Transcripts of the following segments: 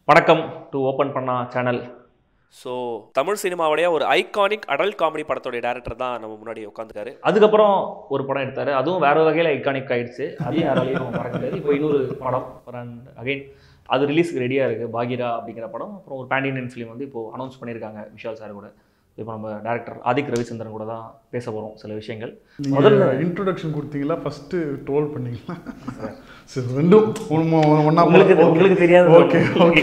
வணக்கம் டு ஓப்பன் பண்ணா சேனல் ஸோ தமிழ் சினிமாவுடைய ஒரு ஐகானிக் அடல்ட் காமெடி படத்தோடைய டேரக்டர் தான் நம்ம முன்னாடி உட்காந்துருக்காரு அதுக்கப்புறம் ஒரு படம் எடுத்தாரு அதுவும் வேற வகையில் ஐகானிக் ஆயிடுச்சு அதையும் யாராலையும் மறக்க முடியாது இப்போ இன்னொரு படம் அண்ட் அகைன் அது ரிலீஸ்க்கு ரெடியாக இருக்குது பாகிரா அப்படிங்கிற படம் அப்புறம் ஒரு பேண்டியன் ஃபிலிம் வந்து இப்போ அனௌன்ஸ் பண்ணியிருக்காங்க விஷால் சார் கூட இப்போ நம்ம டேரக்டர் ஆதிக் ரவிச்சந்திரன் கூட தான் பேச போகிறோம் சில விஷயங்கள் முதல்ல இன்ட்ரோடக்ஷன் கொடுத்தீங்களா ஃபர்ஸ்ட் ட்ரோல் பண்ணீங்களா சரி ரெண்டும் ஒன்றா உங்களுக்கு உங்களுக்கு தெரியாது ஓகே ஓகே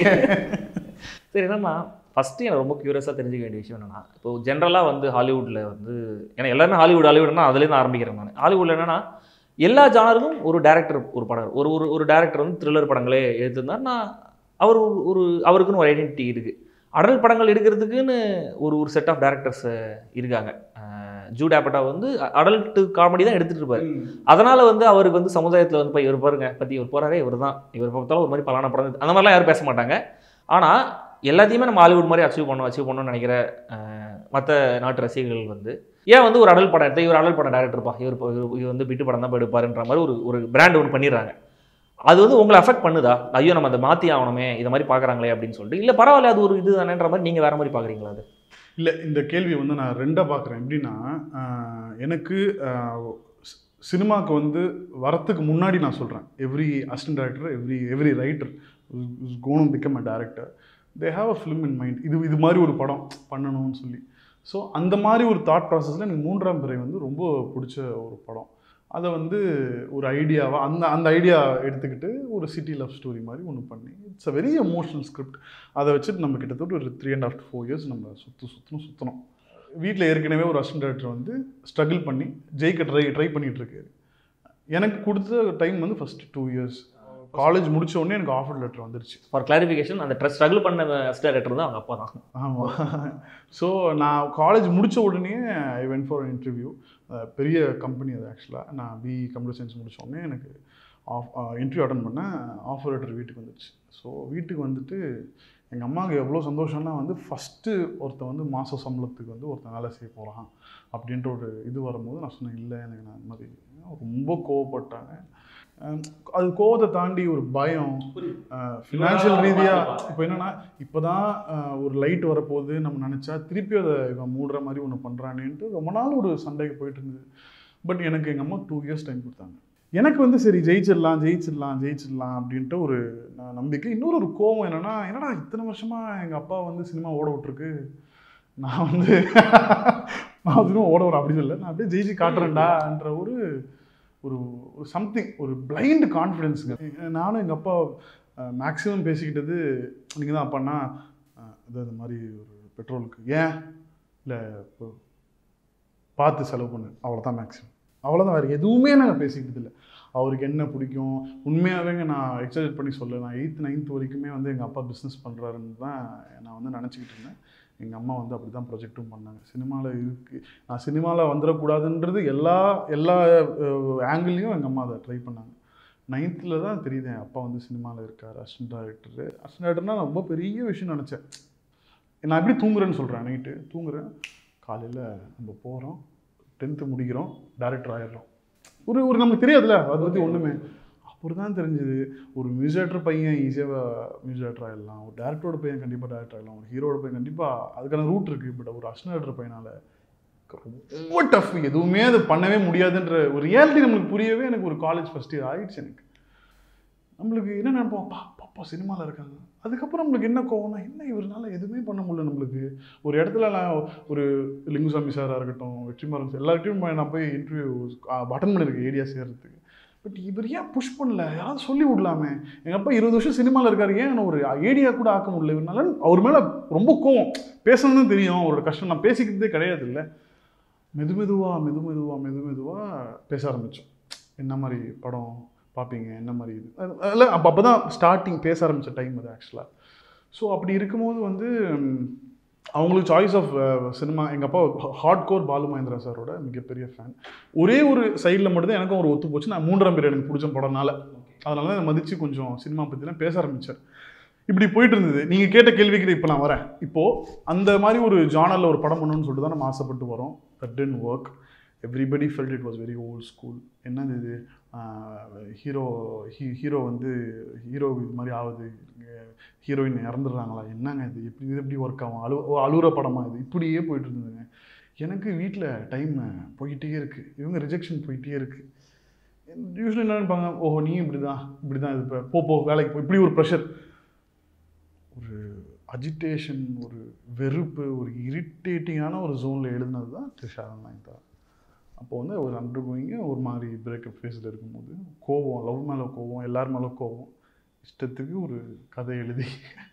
சரி என்னன்னா ஃபஸ்ட்டு எனக்கு ரொம்ப க்யூரியஸாக தெரிஞ்சுக்க வேண்டிய விஷயம் என்னன்னா இப்போ ஜென்ரலாக வந்து ஹாலிவுட்டில் வந்து ஏன்னா எல்லாருமே ஹாலிவுட் ஹாலிவுட்னா அதுலேருந்து ஆரம்பிக்கிறேன் நான் ஹாலிவுட்டில் என்னன்னா எல்லா ஜானருக்கும் ஒரு டேரக்டர் ஒரு படம் ஒரு ஒரு ஒரு டேரக்டர் வந்து த்ரில்லர் படங்களே எடுத்திருந்தார் நான் அவர் ஒரு ஒரு அவருக்குன்னு ஒரு ஐடென்டிட்டி இருக்குது அடல் படங்கள் எடுக்கிறதுக்குன்னு ஒரு ஒரு செட் ஆஃப் டேரக்டர்ஸ் இருக்காங்க அஹ் ஜூட் ஆப்பட்டா வந்து அடல்ட் காமெடி தான் எடுத்துகிட்டு இருப்பார் அதனால வந்து அவருக்கு வந்து சமுதாயத்தில் வந்து போய் இவர் பாருங்க பற்றி இவர் போறாரே இவர் தான் இவர் பார்த்தாலும் ஒரு மாதிரி பலான படம் அந்த மாதிரிலாம் யாரும் பேச மாட்டாங்க ஆனால் எல்லாத்தையுமே நம்ம ஹாலிவுட் மாதிரி அச்சீவ் பண்ணணும் அச்சீவ் பண்ணணும்னு நினைக்கிற மற்ற நாட்டு ரசிகர்கள் வந்து ஏன் வந்து ஒரு அடல் படம் எடுத்து இவர் அடல் படம் டேரக்டர்ப்பா இவர் இப்போ இவர் இவர் வந்து பிட்டு படம் தான் எடுப்பாருன்ற மாதிரி ஒரு ஒரு பிராண்ட் ஒன்று பண்ணிடுறாங்க அது வந்து உங்களை அஃபெக்ட் பண்ணுதா ஐயோ நம்ம அதை மாற்றி ஆகணுமே இதை மாதிரி பார்க்குறாங்களே அப்படின்னு சொல்லிட்டு இல்லை பரவாயில்ல அது ஒரு இது தானேன்ற மாதிரி நீங்கள் வேற மாதிரி பார்க்குறீங்களா அது இல்லை இந்த கேள்வி வந்து நான் ரெண்டாக பார்க்குறேன் எப்படின்னா ஆஹ், எனக்கு ஆஹ், சி- சினிமாவுக்கு வந்து வரத்துக்கு முன்னாடி நான் சொல்கிறேன் every assistant director every every writer is gonna become a director they have a film in mind இது இது மாதிரி ஒரு படம் பண்ணணும்னு சொல்லி ஸோ அந்த மாதிரி ஒரு தாட் ப்ராசஸில் எனக்கு மூன்றாம் பிறை வந்து ரொம்ப பிடிச்ச ஒரு படம் அதை வந்து ஒரு ஐடியாவாக அந்த அந்த ஐடியா எடுத்துக்கிட்டு ஒரு சிட்டி லவ் ஸ்டோரி மாதிரி ஒன்று பண்ணி it's a very emotional script அதை வச்சுட்டு நம்ம கிட்டத்தட்ட ஒரு three and half four years நம்ம சுற்று சுற்றணும் சுற்றணும் வீட்டில் ஏற்கனவே ஒரு அசிஸ்டன்ட் டேரக்டர் வந்து ஸ்ட்ரகிள் பண்ணி ஜெயிக்க ட்ரை ட்ரை பண்ணிட்டு இருக்காரு எனக்கு கொடுத்த டைம் வந்து ஃபர்ஸ்ட் டூ இயர்ஸ் காலேஜ் முடிச்ச உடனே எனக்கு ஆஃபர் லெட்டர் வந்துருச்சு ஃபார் கிளாரிஃபிகேஷன் அந்த ட்ரெஸ் ஸ்ட்ரகிள் பண்ண டேரக்டர் தான் அவங்க அப்பா தான் ஆமாம் ஸோ நான் காலேஜ் முடிச்ச உடனே ஐ வென்ட் ஃபார் இன்டர்வியூ பெரிய கம்பெனி அது ஆக்சுவலாக நான் பி கம்ப்யூட்டர் சயின்ஸ் முடிச்ச உடனே எனக்கு ஆஃப் இன்டர்வியூ அட்டன் பண்ணேன் ஆஃபர் லெட்டர் வீட்டுக்கு வந்துருச்சு ஸோ வீட்டுக்கு வந்துட்டு எங்கள் அம்மாவுக்கு எவ்வளோ சந்தோஷம்னா வந்து ஃபஸ்ட்டு ஒருத்தன் வந்து மாத சம்பளத்துக்கு வந்து ஒருத்தன் வேலை செய்ய போகிறான் அப்படின்ற ஒரு இது வரும்போது நான் சொன்னேன் இல்லை எனக்கு நான் இந்த மாதிரி ரொம்ப கோவப்பட்டாங்க அஹ் அது கோவத்தை தாண்டி ஒரு பயம் ஃபினான்ஷியல் ரீதியாக இப்போ என்னன்னா இப்போ தான் ஒரு லைட் வரப்போகுது நம்ம நினச்சா திருப்பி அதை இவன் மூடுற மாதிரி ஒன்று பண்ணுறானேன்ட்டு ரொம்ப நாள் ஒரு சண்டைக்கு போயிட்டு இருந்தது பட் எனக்கு எங்கள் அம்மா டூ இயர்ஸ் டைம் கொடுத்தாங்க எனக்கு வந்து சரி ஜெயிச்சிடலாம் ஜெயிச்சிடலாம் ஜெயிச்சிடலாம் அப்படின்ட்டு ஒரு ந- நம்பிக்கை இன்னொரு ஒரு கோவம் என்னன்னா என்னடா இத்தனை வருஷமாக எங்கள் அப்பா வந்து சினிமா ஓட விட்டுருக்கு நான் வந்து நான் சினிமா ஓட விட அப்படி இல்லை நான் அப்படியே ஜெயிச்சு காட்டுறேன்டான்ற ஒரு ஒரு ஒரு சம்திங் ஒரு பிளைண்ட் கான்ஃபிடென்ஸுங்க நானும் எங்கள் அப்பா மேக்ஸிமம் பேசிக்கிட்டது நீங்கள் தான் அப்பான்னா அஹ், இது இந்த மாதிரி ஒரு பெட்ரோலுக்கு ஏன் இல்லை இப்போ பார்த்து செலவு பண்ணு அவ்வளோதான் மேக்ஸிமம் அவ்வளோதான் வேறு எதுவுமே நாங்கள் பேசிக்கிட்டது இல்லை அவருக்கு என்ன பிடிக்கும் உண்மையாகவே நான் எக்ஸைட் பண்ணி சொல்ல நான் எயித்து நைன்த் வரைக்குமே வந்து எங்கள் அப்பா பிஸ்னஸ் பண்ணுறாருன்னு தான் நான் வந்து நினச்சிக்கிட்டு இருந்தேன் எங்கள் அம்மா வந்து அப்படி தான் ப்ரொஜெக்ட்டும் பண்ணாங்க சினிமாவில் இருக்கு நான் சினிமாவில் வந்துடக்கூடாதுன்றது எல்லா எல்லா ஆங்கிள்லையும் எங்கள் அம்மா அதை ட்ரை பண்ணாங்க நைன்த்தில் தான் தெரியுது என் அப்பா வந்து சினிமாவில் இருக்கார் அசிஸ்டன்ட் டேரக்டர் அசிஸ்டன்ட் டேரக்டர்னா நான் ரொம்ப பெரிய விஷயம் நினச்சேன் நான் எப்படி தூங்குறேன்னு சொல்கிறேன் நைட்டு தூங்குறேன் காலையில் நம்ம போகிறோம் டென்த்து முடிக்கிறோம் டேரக்டர் ஆயிடுறோம் ஒரு ஒரு நமக்கு தெரியாதுல்ல அதை பற்றி ஒன்றுமே அப்புறம் தான் தெரிஞ்சது ஒரு மியூசிக் பையன் ஈஸியாக மியூசிக் ஆகிடலாம் ஒரு டேரக்டரோட பையன் கண்டிப்பாக டேரக்டர் ஆகிடலாம் ஒரு ஹீரோட பையன் கண்டிப்பாக அதுக்கான ரூட் இருக்குது பட் ஒரு அஸ்னர் பையனால் ரொம்ப டஃப் எதுவுமே அது பண்ணவே முடியாதுன்ற ஒரு ரியாலிட்டி நம்மளுக்கு புரியவே எனக்கு ஒரு காலேஜ் ஃபஸ்ட் இயர் ஆயிடுச்சு எனக்கு நம்மளுக்கு என்ன நினைப்போம் அப்பா பாப்பா சினிமாவில் இருக்காங்க அதுக்கப்புறம் நம்மளுக்கு என்ன கோவம்னா என்ன இவரால எதுவுமே பண்ண முடியல நம்மளுக்கு ஒரு இடத்துல நான் ஒரு லிங்குசாமி சாராக இருக்கட்டும் வெற்றிமாறன் சார் எல்லார்கிட்டையும் போய் நான் போய் இன்டர்வியூ அட்டன் பண்ணியிருக்கேன் ஏரியா சேர்றதுக்கு பட் இவர் ஏன் புஷ் பண்ணல யாராவது சொல்லி விடலாமே எங்கள் அப்பா இருபது வருஷம் சினிமாவில் இருக்காரு ஏன் என்ன ஒரு ஏடியா கூட ஆக்க முடியல இவனால அவர் மேலே ரொம்ப கோவம் பேசணும்னு தெரியும் அவரோட கஷ்டம் நான் பேசிக்கிட்டதே கிடையாது இல்லை மெது மெதுவாக மெது மெதுவாக மெது மெதுவாக பேச ஆரம்பித்தோம் என்ன மாதிரி படம் பார்ப்பீங்க என்ன மாதிரி இது அதில் அப்போ அப்போ தான் ஸ்டார்டிங் பேச ஆரம்பித்த டைம் அது ஆக்சுவலாக ஸோ அப்படி இருக்கும்போது வந்து ம், அவங்களுக்கு சாய்ஸ் ஆஃப் சினிமா எங்கள் அப்பா ஹார்ட் கோர் பாலு மகேந்திரா சாரோட மிகப்பெரிய ஃபேன் ஒரே ஒரு சைடில் மட்டும்தான் எனக்கும் ஒரு ஒத்து போச்சு நான் மூன்றாம் பேர் எனக்கு பிடிச்ச படம்னால அதனால தான் மதித்து கொஞ்சம் சினிமா பற்றிலாம் பேச ஆரம்பித்தார் இப்படி போயிட்டு இருந்தது நீங்கள் கேட்ட கேள்விக்கு இப்போ நான் வரேன் இப்போது அந்த மாதிரி ஒரு ஜானரில் ஒரு படம் பண்ணணும்னு சொல்லிட்டு தான் நம்ம ஆசைப்பட்டு வரோம் that then work everybody felt it was very old school என்னது இது ஹீரோ ஹீ ஹீரோ வந்து ஹீரோ இது மாதிரி ஆகுது ஹீரோயின் இறந்துடுறாங்களா என்னங்க இது எப்படி இது எப்படி ஒர்க் ஆகும் அழு ஓ, அழுகுற படமா இது இப்படியே போயிட்டு இருந்ததுங்க எனக்கு வீட்டில் டைம் போயிட்டே இருக்குது இவங்க ரிஜெக்ஷன் போயிட்டே இருக்குது யூஸ்வலி என்ன நினைப்பாங்க ஓஹோ நீ இப்படி தான் இப்படி தான் இது போ போ வேலைக்கு போ இப்படி ஒரு ப்ரெஷர் ஒரு அஜிடேஷன் ஒரு வெறுப்பு ஒரு இரிட்டேட்டிங்கான ஒரு ஜோனில் எழுதுனது தான் திரிஷாரன் நாயன்தா அப்போ வந்து ஒரு அண்டர் கோயிங்க ஒரு மாதிரி பிரேக்கப் ஃபேஸில் இருக்கும்போது கோவம் லவ் மேலே கோவம் எல்லார் மேலே கோவம் இஷ்டத்துக்கு ஒரு கதை எழுதி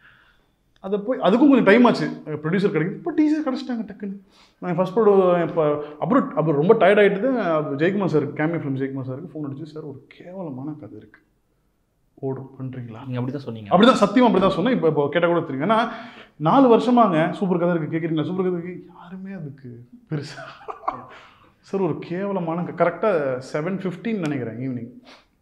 அதை போய் அதுக்கும் கொஞ்சம் டைம் ஆச்சு ப்ரொடியூசர் கிடைக்குது இப்போ டீசர் கிடச்சிட்டாங்க டக்குன்னு நான் ஃபஸ்ட் ப்ரோட இப்போ அப்புறம் அப்புறம் ரொம்ப டயர்ட் ஆகிட்டு Jayakumar sir cameo film Jayakumar சாருக்கு ஃபோன் அடிச்சு சார் ஒரு கேவலமான கதை இருக்குது ஓடும் பண்ணுறீங்களா நீங்கள் அப்படி தான் சொன்னீங்க அப்படிதான் சத்தியம் அப்படி தான் சொன்னேன் இப்போ இப்போ கேட்டால் கூட தெரியும் ஏன்னா நாலு வருஷமாங்க சூப்பர் கதை இருக்குது கேட்குறீங்களா சூப்பர் கதை இருக்கு யாருமே அதுக்கு பெருசா சார் ஒரு கேவலமான கரெக்டாக செவன் ஃபிஃப்டின் நினைக்கிறேன் evening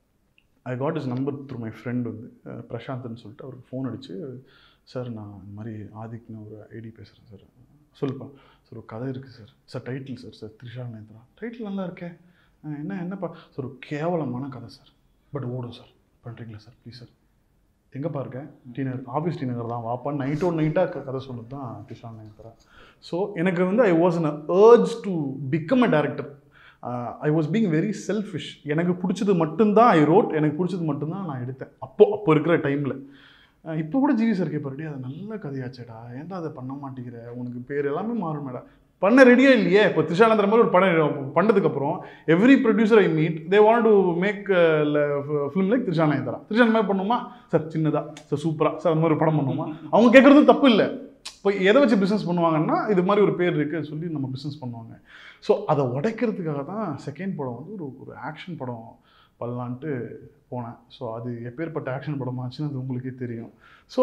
I got is number through my friend வந்து அஹ், பிரசாந்த்னு சொல்லிட்டு அவருக்கு ஃபோன் அடிச்சு சார் நான் இந்த மாதிரி ஆதிக்னு ஒரு ஐடி பேசுகிறேன் சார் சொல்லுப்பா சார் ஒரு கதை இருக்குது sir sir title sir sir Trisha Nethra title நல்லா இருக்கே அஹ், என்ன என்னப்பா சார் ஒரு கேவலமான கதை சார் பட் ஓடும் சார் பண்ணுறீங்களா சார் ப்ளீஸ் சார் எங்கேப்பா இருக்கேன் T Nagar office T Nagar தான் வாப்பா நைட்டோட நைட்டாக கதை சொன்னது தான் டிஷான் நயன்தரா ஸோ எனக்கு வந்து I was an urge to become a director I was being very selfish எனக்கு பிடிச்சது மட்டும்தான் ஐ ரோட் எனக்கு பிடிச்சது மட்டும்தான் நான் எடுத்தேன் அப்போ அப்போ இருக்கிற டைமில் இப்போ கூட ஜிவி சார் கேட்பாரு அது நல்ல கதையாச்சேடா ஏன்டா அதை பண்ண மாட்டேங்கிற உனக்கு பேர் எல்லாமே மாறுமேடா பண்ண ரெடியா இல்லையே இப்போ திரிஷானந்தர மாதிரி ஒரு படம் பண்ணதுக்கப்புறம் every producer I meet they want to make film like Trisha Nayanthara திரிஷான் மாதிரி பண்ணுமா சார் சின்னதா சார் சூப்பரா சார் அந்த மாதிரி ஒரு படம் பண்ணுவோமா அவங்க கேட்குறது தப்பு இல்லை இப்போ எதை வச்சு பிஸ்னஸ் பண்ணுவாங்கன்னா இது மாதிரி ஒரு பேர் இருக்குன்னு சொல்லி நம்ம பிஸ்னஸ் பண்ணுவாங்க ஸோ அதை உடைக்கிறதுக்காக தான் செகண்ட் படம் வந்து ஒரு ஒரு ஆக்ஷன் படம் பண்ணலான்ட்டு போனேன் ஸோ அது எப்பேற்பட்ட ஆக்ஷன் படமாச்சுன்னு அது உங்களுக்கே தெரியும் ஸோ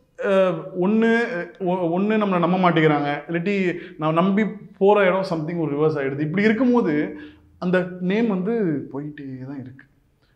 ஒன்று ஒன்று நம்மளை நம்ப மாட்டேங்கிறாங்க இல்லாட்டி நான் நம்பி போகிற இடம் சம்திங் ஒரு ரிவர்ஸ் ஆகிடுது இப்படி இருக்கும்போது அந்த நேம் வந்து போயிட்டே தான் இருக்குது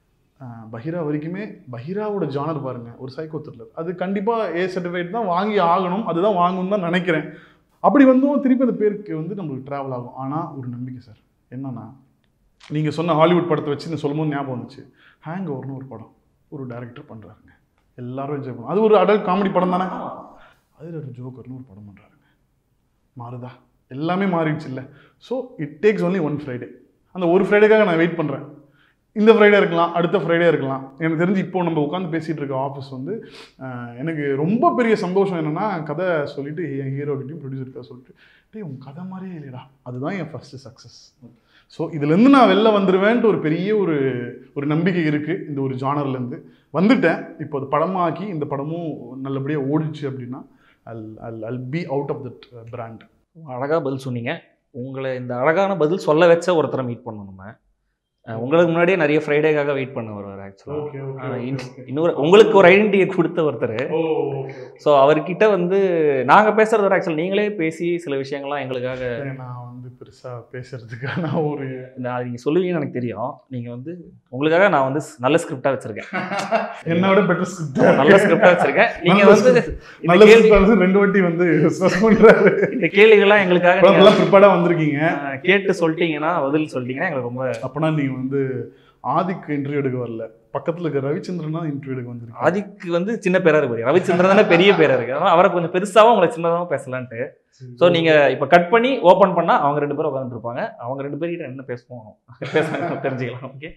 பஹிரா வரைக்குமே பஹிராவோட ஜானர் பாருங்க ஒரு சைக்கோ த்ரில்லர் அது கண்டிப்பாக ஏ சர்டிஃபிகேட் தான் வாங்கி ஆகணும் அதுதான் வாங்கணும்னு தான் நினைக்கிறேன் அப்படி வந்தும் திருப்பி அந்த பேருக்கு வந்து நம்மளுக்கு ட்ராவல் ஆகும் ஆனால் ஒரு நம்பிக்கை சார் என்னன்னா நீங்கள் சொன்ன ஹாலிவுட் படத்தை வச்சு இந்த சொல்லும்போது ஞாபகம் வந்துச்சு ஹேங் ஓவர்னு ஒரு படம் ஒரு டைரக்டர் பண்ணுறாருங்க எல்லாரும் என்ஜாய் பண்ணுவோம் அது ஒரு அடல்ட் காமெடி படம் தானே அதில் ஒரு ஜோக்கர்னு ஒரு படம் பண்ணுறாருங்க மாறுதா எல்லாமே மாறிடுச்சு இல்லை so it takes only one Friday அந்த ஒரு ஃப்ரைடேக்காக நான் வெயிட் பண்ணுறேன் இந்த ஃப்ரைடே இருக்கலாம் அடுத்த ஃப்ரைடே இருக்கலாம் எனக்கு தெரிஞ்சு இப்போ நம்ம உட்காந்து பேசிகிட்டு இருக்க ஆஃபீஸ் வந்து அஹ், எனக்கு ரொம்ப பெரிய சந்தோஷம் என்னென்னா கதை சொல்லிட்டு என் ஹீரோக்கிட்டையும் ப்ரொடியூசர்கிட்ட சொல்லிட்டு டேய் உன் கதை மாதிரியே இல்லைடா அதுதான் என் ஃபஸ்ட்டு சக்ஸஸ் ஸோ இதுலேருந்து நான் வெளில வந்துடுவேன்ட்டு ஒரு பெரிய ஒரு ஒரு நம்பிக்கை இருக்குது இந்த ஒரு ஜானர்லேருந்து வந்துட்டேன் இப்போ அது படமாக்கி இந்த படமும் நல்லபடியாக ஓடிச்சு அப்படின்னா all all all be out of that brand அழகாக பதில் சொன்னீங்க உங்களை இந்த அழகான பதில் சொல்ல வச்ச ஒருத்தரை மீட் பண்ணணும் நம்ம அஹ் உங்களுக்கு முன்னாடியே நிறைய ஃப்ரைடேக்காக வெயிட் பண்ண வருவார் ஆக்சுவலாக இன்னொரு உங்களுக்கு ஒரு ஐடென்டிட்டியை கொடுத்த ஒருத்தர் ஸோ அவர்கிட்ட வந்து நாங்கள் பேசுறது ஆக்சுவல் நீங்களே பேசி சில விஷயங்கள்லாம் எங்களுக்காக நான் வந்து பெருசாக பேசுறதுக்கான ஒரு இந்த அது நீங்கள் சொல்லுவீங்கன்னு எனக்கு தெரியும் நீங்கள் வந்து உங்களுக்காக நான் வந்து நல்ல ஸ்கிரிப்டாக வச்சுருக்கேன் என்னோட பெட்டர் ஸ்கிரிப்ட் நல்ல ஸ்கிரிப்டாக வச்சுருக்கேன் நீங்கள் வந்து இந்த நல்ல கேள்வி script வந்து ரெண்டு வாட்டி வந்து ஸ்ட்ரெஸ் பண்றாரு இந்த கேள்விகள்லாம் எங்களுக்காக இப்ப நீங்க, நல்லா ப்ரிப்பேர்டாக வந்திருக்கீங்க அஹ், கேட்டு சொல்லிட்டீங்கன்னா பதில் சொல்லிட்டீங்கன்னா எங்களுக்கு ரொம்ப அப்பனா நீங்க வந்து ஆதிக்கு இன்டர்வியூ எடுக்க வரல பக்கத்துல இருக்க ரவிச்சந்திரன் தான் இன்டர்வியூ எடுக்க வந்திருக்கீங்க ஆதிக்கு வந்து சின்ன பேரா இருக்கு ரவிச்சந்திரன் தானே பெரிய பேரா இருக்கு அதனால அவரை கொஞ்சம் பெருசாவும் உங்களை சின்னதாகவும் பேசலான்ட்டு ஸோ நீங்க இப்ப கட் பண்ணி ஓபன் பண்ணா அவங்க ரெண்டு பேரும் உட்காந்துட்டு இருப்பாங்க அவங்க ரெண்டு பேர்கிட்ட என்ன பேசுவோம் பேச தெரிஞ்சுக்கலாம் ஓகே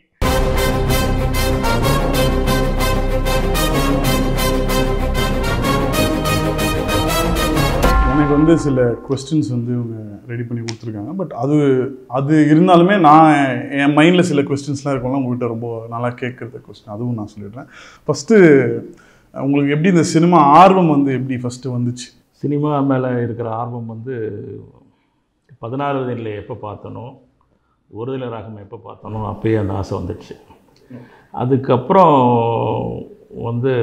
எனக்கு வந்து சில கொஸ்டின்ஸ் வந்து இவங்க ரெடி பண்ணி கொடுத்துருக்காங்க பட் அது அது இருந்தாலுமே நான் என் மைண்டில் சில கொஸ்டின்ஸ்லாம் இருக்கும்ல உங்கள்கிட்ட ரொம்ப நல்லா கேட்குறது கொஸ்டின் அதுவும் நான் சொல்லிடுறேன் ஃபஸ்ட்டு உங்களுக்கு எப்படி இந்த சினிமா ஆர்வம் வந்து எப்படி ஃபஸ்ட்டு வந்துச்சு சினிமா மேலே இருக்கிற ஆர்வம் வந்து பதினாறு வயதில் எப்போ பார்த்தனோ ஒருதலை ராகம் எப்போ பார்த்தனோ அப்பயே அந்த ஆசை வந்துடுச்சு அதுக்கப்புறம் வந்து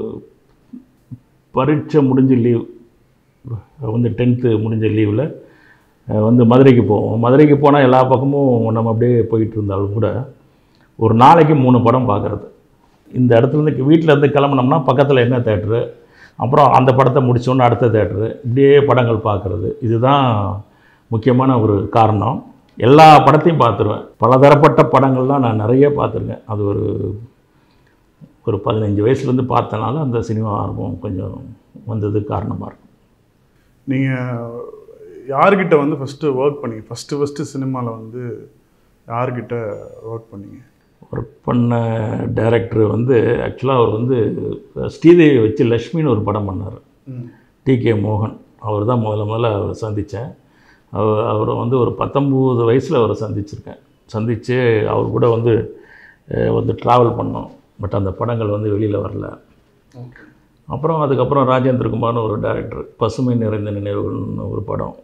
பரீட்சை முடிஞ்ச லீவ் வந்து டென்த்து முடிஞ்ச லீவில் வந்து மதுரைக்கு போவோம் மதுரைக்கு போனால் எல்லா பக்கமும் நம்ம அப்படியே போயிட்டு இருந்தாலும் கூட ஒரு நாளைக்கு மூணு படம் பார்க்குறது இந்த இடத்துலேருந்து வீட்டிலேருந்து கிளம்புனோம்னா பக்கத்தில் என்ன தேட்ரு அப்புறம் அந்த படத்தை முடிச்சோன்னு அடுத்த தேட்டரு இப்படியே படங்கள் பார்க்குறது இதுதான் முக்கியமான ஒரு காரணம் எல்லா படத்தையும் பார்த்துருவேன் பலதரப்பட்ட படங்கள்லாம் நான் நிறைய பார்த்துருக்கேன் அது ஒரு ஒரு பதினஞ்சு வயசுலேருந்து பார்த்தனால அந்த சினிமா ஆர்வம் கொஞ்சம் வந்ததுக்கு காரணமாக இருக்கும் நீங்கள் யார்கிட்ட வந்து ஃபஸ்ட்டு ஒர்க் பண்ணீங்க ஃபஸ்ட்டு ஃபஸ்ட்டு சினிமாவில் வந்து யார்கிட்ட ஒர்க் பண்ணீங்க ஒர்க் பண்ண டைரக்டர் வந்து ஆக்சுவலாக அவர் வந்து ஸ்ரீதேவி வச்சு லக்ஷ்மின்னு ஒரு படம் பண்ணார் டி கே மோகன் அவர் தான் முதல்ல முதல்ல அவரை சந்தித்தேன் அவர் அவரை வந்து ஒரு பத்தொம்போது வயசில் அவரை சந்திச்சிருக்கேன் சந்தித்து அவர் கூட வந்து அஹ், வந்து ட்ராவல் பண்ணோம் பட் அந்த படங்கள் வந்து வெளியில் வரல அப்புறம் அதுக்கப்புறம் ராஜேந்திர குமார்னு ஒரு டைரக்டர் பசுமை நிறைந்த நினைவுகள்னு ஒரு படம்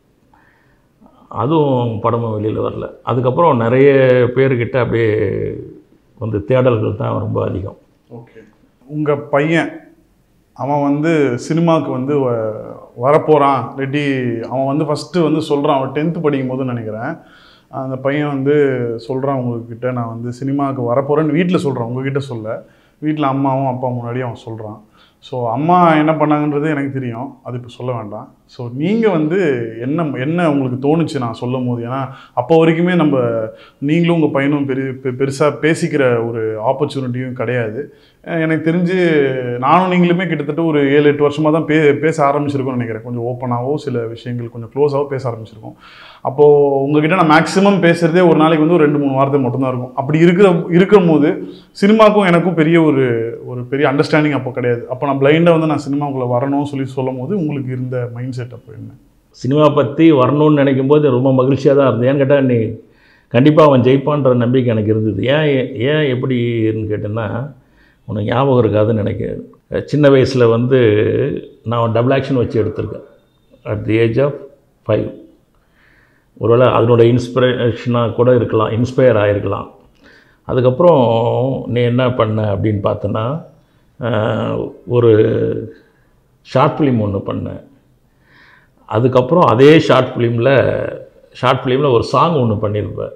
அதுவும் படமும் வெளியில் வரல அதுக்கப்புறம் நிறைய பேர்கிட்ட அப்படியே வந்து தேடல்கள் தான் ரொம்ப அதிகம் ஓகே உங்கள் பையன் அவன் வந்து சினிமாவுக்கு வந்து வ- வரப்போகிறான் ரெடி அவன் வந்து ஃபஸ்ட்டு வந்து சொல்கிறான் அவன் டென்த்து படிக்கும் போது நினைக்கிறேன் அந்த பையன் வந்து சொல்கிறான் உங்ககிட்ட நான் வந்து சினிமாவுக்கு வரப்போகிறேன்னு வீட்டில் சொல்கிறான் உங்ககிட்ட சொல்ல வீட்டில் அம்மாவும் அப்பா முன்னாடி அவன் சொல்கிறான் ஸோ அம்மா என்ன பண்ணாங்கன்றது எனக்கு தெரியும் அது இப்போ சொல்ல வேண்டாம் ஸோ நீங்கள் வந்து என்ன என்ன உங்களுக்கு தோணுச்சு நான் சொல்லும் போது ஏன்னா அப்போ வரைக்குமே நம்ம நீங்களும் உங்கள் பையனும் பெரிய பெ- பெருசாக பேசிக்கிற ஒரு ஆப்பர்ச்சுனிட்டியும் கிடையாது அஹ் எனக்கு தெரிஞ்சு நானும் நீங்களுமே கிட்டத்தட்ட ஒரு ஏழு எட்டு வருஷமாக தான் பே பேச ஆரம்பிச்சிருக்கோம்னு நினைக்கிறேன் கொஞ்சம் ஓப்பனாகவோ சில விஷயங்கள் கொஞ்சம் க்ளோஸாகவோ பேச ஆரம்பிச்சிருக்கோம் அப்போது உங்ககிட்ட நான் மேக்ஸிமம் பேசுகிறதே ஒரு நாளைக்கு வந்து ஒரு ரெண்டு மூணு வார்த்தை மட்டும்தான் இருக்கும் அப்படி இருக்கிற இருக்கும் போது சினிமாக்கும் எனக்கும் பெரிய ஒரு ஒரு பெரிய அண்டர்ஸ்டாண்டிங் அப்போ கிடையாது அப்போ நான் பிளைண்டாக வந்து நான் சினிமாக்குள்ளே வரணும்னு சொல்லி சொல்லும் போது உங்களுக்கு இருந்த மைண்ட் செட் அப்போ என்ன சினிமா பற்றி வரணும்னு நினைக்கும் போது ரொம்ப மகிழ்ச்சியாக தான் இருந்தது ஏன்னு கேட்டால் நீ கண்டிப்பாக அவன் ஜெயிப்பான்ற நம்பிக்கை எனக்கு இருந்தது ஏன் ஏன் எப்படின்னு கேட்டேன்னா உனக்கு ஞாபகம் இருக்காதுன்னு நினைக்கிறேன் சின்ன வயசில் வந்து நான் டபுள் ஆக்ஷன் வச்சு எடுத்திருக்கேன் at the age of five ஒருவேளை அதனோட இன்ஸ்பிரேஷனாக கூட இருக்கலாம் இன்ஸ்பயர் ஆகிருக்கலாம் அதுக்கப்புறம் நீ என்ன பண்ண அப்படின்னு பார்த்தோன்னா ஆஹ், ஒரு ஷார்ட் ஃபிலிம் ஒன்று பண்ணேன் அதுக்கப்புறம் அதே ஷார்ட் ஃபிலிமில் ஷார்ட் ஃபிலிமில் ஒரு சாங் ஒன்று பண்ணியிருப்பேன்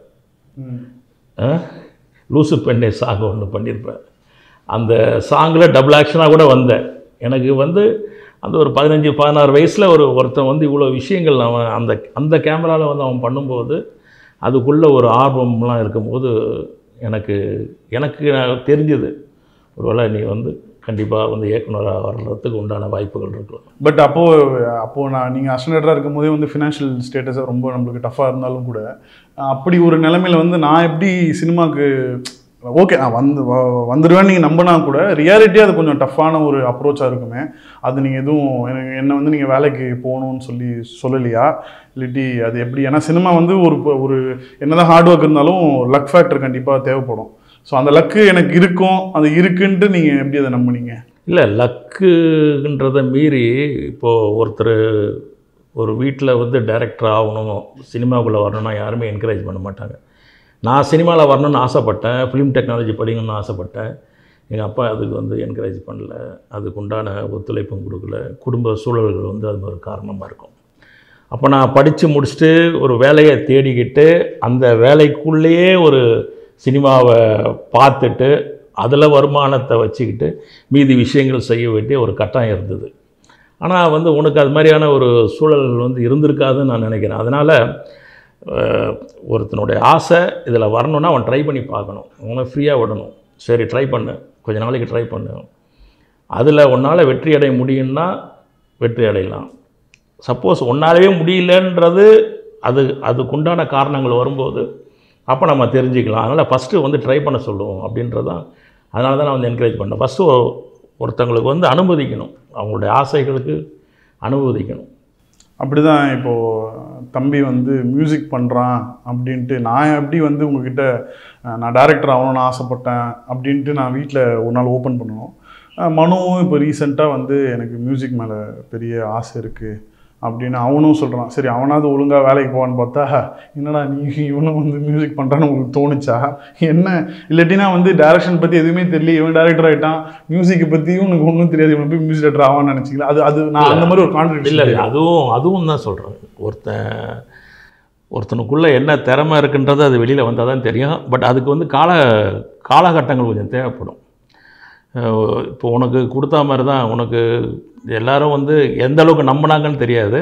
ஆ? லூசு பெண்ணே சாங் ஒன்று பண்ணியிருப்பேன் அந்த சாங்கில் டபுள் ஆக்ஷனாக கூட வந்தேன் எனக்கு வந்து அந்த ஒரு பதினஞ்சு பதினாறு வயசில் ஒரு ஒருத்தன் வந்து இவ்வளோ விஷயங்கள் அவன் அந்த அந்த கேமராவில் வந்து அவன் பண்ணும்போது அதுக்குள்ளே ஒரு ஆர்வம்லாம் இருக்கும்போது எனக்கு எனக்கு தெரிஞ்சது ஒருவேளை நீ வந்து கண்டிப்பாக வந்து இயக்குனராக வர்றதுக்கு உண்டான வாய்ப்புகள் இருக்கலாம் பட் அப்போது அப்போது நான் நீங்கள் அஸ்டண்டர்டாக இருக்கும் போதே வந்து ஃபினான்ஷியல் ஸ்டேட்டஸை ரொம்ப நம்மளுக்கு டஃப்பாக இருந்தாலும் கூட அஹ் அப்படி ஒரு நிலைமையில வந்து நான் எப்படி சினிமாவுக்கு ஓகே நான் வந்து வ- வந்துடுவேன்னு நீங்கள் நம்பினா கூட ரியாலிட்டியாக அது கொஞ்சம் டஃப்பான ஒரு அப்ரோச்சாக இருக்குமே அது நீங்கள் எதுவும் எனக்கு என்னை வந்து நீங்கள் வேலைக்கு போகணும்னு சொல்லி சொல்லலையா இல்லாட்டி அது எப்படி ஏன்னா சினிமா வந்து ஒரு ப- ஒரு என்னதான் ஹார்ட் ஒர்க் இருந்தாலும் லக் ஃபேக்டர் கண்டிப்பாக தேவைப்படும் ஸோ அந்த லக்கு எனக்கு இருக்கும் அது இருக்குன்ட்டு நீங்கள் எப்படி அதை நம்புனீங்க இல்லை லக்குன்றதை மீறி இப்போது ஒருத்தர் ஒரு வீட்டில் வந்து டைரக்டர் ஆகணும் சினிமாக்குள்ளே வரணும்னா யாருமே என்கரேஜ் பண்ண மாட்டாங்க நான் சினிமாவில் வரணும்னு ஆசைப்பட்டேன் ஃபிலிம் டெக்னாலஜி படிக்கணும்னு ஆசைப்பட்டேன் எங்கள் அப்பா அதுக்கு வந்து என்கரேஜ் பண்ணல அதுக்கு உண்டான ஒத்துழைப்பும் கொடுக்கல குடும்ப சூழல்கள் வந்து அது ஒரு காரணமாக இருக்கும் அப்போ நான் படித்து முடிச்சுட்டு ஒரு வேலையை தேடிக்கிட்டு அந்த வேலைக்குள்ளேயே ஒரு சினிமாவை பார்த்துட்டு அதில் வருமானத்தை வச்சுக்கிட்டு மீதி விஷயங்கள் செய்ய வேண்டிய ஒரு கட்டாயம் இருந்தது ஆனால் வந்து உனக்கு அது மாதிரியான ஒரு சூழல் வந்து இருந்திருக்காதுன்னு நான் நினைக்கிறேன் அதனால் ஒருத்தனுடைய ஆசை இதில் வரணும்னா அவன் ட்ரை பண்ணி பார்க்கணும் அவனை ஃப்ரீயாக விடணும் சரி ட்ரை பண்ணு கொஞ்ச நாளைக்கு ட்ரை பண்ணு அதில் உன்னால் வெற்றி அடைய முடியும்னா வெற்றி அடையலாம் சப்போஸ் உன்னாலவே முடியலன்றது அது அதுக்குண்டான காரணங்கள் வரும்போது அப்போ நம்ம தெரிஞ்சுக்கலாம் அதனால் ஃபஸ்ட்டு வந்து ட்ரை பண்ண சொல்லுவோம் அப்படின்றது தான் அதனால தான் நான் வந்து என்கரேஜ் பண்ணேன் ஃபஸ்ட்டு ஒருத்தங்களுக்கு வந்து அனுமதிக்கணும் அவங்களுடைய ஆசைகளுக்கு அனுமதிக்கணும் அப்படி தான் இப்போது தம்பி வந்து மியூசிக் பண்ணுறான் அப்படின்ட்டு நான் எப்படி வந்து உங்ககிட்ட அஹ், நான் டைரக்டர் ஆகணும்னு ஆசைப்பட்டேன் அப்படின்ட்டு நான் வீட்டில் ஒரு நாள் ஓப்பன் பண்ணணும் அஹ், மனுவும் இப்போ ரீசெண்டாக வந்து எனக்கு மியூசிக் மேலே பெரிய ஆசை இருக்குது அப்படின்னு அவனும் சொல்கிறான் சரி அவனாவது ஒழுங்காக வேலைக்கு போவான்னு பார்த்தா என்னடா நீ இவனும் வந்து மியூசிக் பண்ணுறான்னு உங்களுக்கு தோணுச்சா என்ன இல்லாட்டினா வந்து டைரக்ஷன் பற்றி எதுவுமே தெரியல இவன் டேரக்டர் ஆகிட்டான் மியூசிக்கை பற்றியும் உனக்கு ஒன்றும் தெரியாது இவன் போய் மியூசிக் டேரக்டர் ஆவான்னு நினச்சிங்களா அது அது நான் அந்த மாதிரி ஒரு இல்லை கான்ட்ரிபியூஷன் இல்லை அதுவும் அதுவும் தான் சொல்கிறேன் ஒருத்தன் ஒருத்தனுக்குள்ளே என்ன திறமை இருக்குன்றது அது வெளியில் வந்தால் தான் தெரியும் பட் அதுக்கு வந்து கால காலகட்டங்கள் கொஞ்சம் தேவைப்படும் அஹ் இப்போ உனக்கு கொடுத்தா மாதிரி தான் உனக்கு எல்லாரும் வந்து எந்த அளவுக்கு நம்பினாங்கன்னு தெரியாது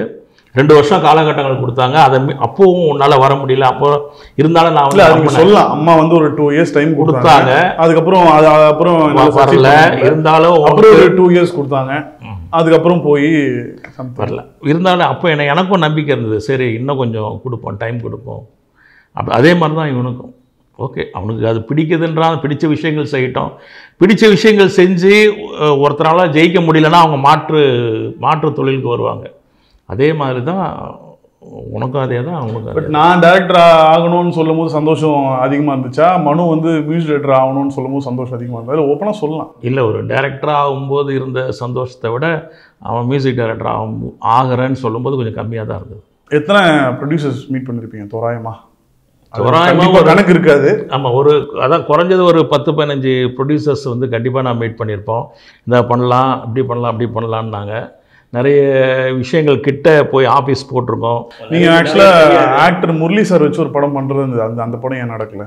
ரெண்டு வருஷம் காலகட்டங்கள் கொடுத்தாங்க அதை மீ- அப்பவும் உன்னால் வர முடியல அப்போ இருந்தாலும் நான் இல்ல வந்து அது நீங்க நம்பினேன். சொல்லலாம் அம்மா வந்து ஒரு டூ இயர்ஸ் டைம் கொடுத்தாங்க கொடுத்தாங்க அதுக்கப்புறம் அது அப்புறம் என்னால வரல succeed பண்ண முடியல. இருந்தாலும் அப்புறம் உனக்கு ஒரு டூ இயர்ஸ் கொடுத்தாங்க அதுக்கப்புறம் போய் something. வரல இருந்தாலும் அப்போ எனக்கு எனக்கும் நம்பிக்கை இருந்தது சரி இன்னும் கொஞ்சம் கொடுப்போம் டைம் கொடுப்போம் அப்போ அதே மாதிரி தான் இவனுக்கும் ஓகே அவனுக்கு அது பிடிக்குதுன்றான் பிடிச்ச விஷயங்கள் செய்யட்டும் பிடிச்ச விஷயங்கள் செஞ்சு அஹ், ஒருத்தரால ஜெயிக்க முடியலன்னா அவங்க மாற்று மாற்று தொழிலுக்கு வருவாங்க அதே மாதிரி தான் உனக்கும் அதே தான் அவனுக்கும் அதே பட் நான் டேரக்டர் ஆகணும்னு சொல்லும்போது சந்தோஷம் அதிகமா இருந்துச்சா மனு வந்து மியூசிக் டைரக்டர் ஆகணும்னு சொல்லும்போது சந்தோஷம் அதிகமா இருந்தது ஓப்பனா சொல்லலாம் இல்லை ஒரு டைரக்டர் ஆகும்போது இருந்த சந்தோஷத்தை விட அவன் மியூசிக் டைரக்டர் ஆகும் ஆகிறேன்னு சொல்லும்போது கொஞ்சம் கம்மியாக தான் இருந்தது எத்தனை ப்ரொடியூசர்ஸ் மீட் பண்ணிருப்பீங்க தோராயமா அது தோராயமா கண்டிப்பா ஒரு- கணக்கு இருக்காது ஆமாம் ஒரு அதான் குறைஞ்சது ஒரு பத்து பதினஞ்சு ப்ரொடியூசர்ஸ் வந்து கண்டிப்பாக நான் மீட் பண்ணியிருப்போம் இந்த பண்ணலாம் இப்படி பண்ணலாம் அப்படி பண்ணலான்னாங்க நிறைய விஷயங்கள் கிட்ட போய் ஆஃபீஸ் போட்டிருக்கோம் நீங்க ஆக்சுவலா ஆக்டர் முரளி சார் வச்சு ஒரு படம் பண்றது இருந்தது. அந்த அந்த படம் ஏன் நடக்கல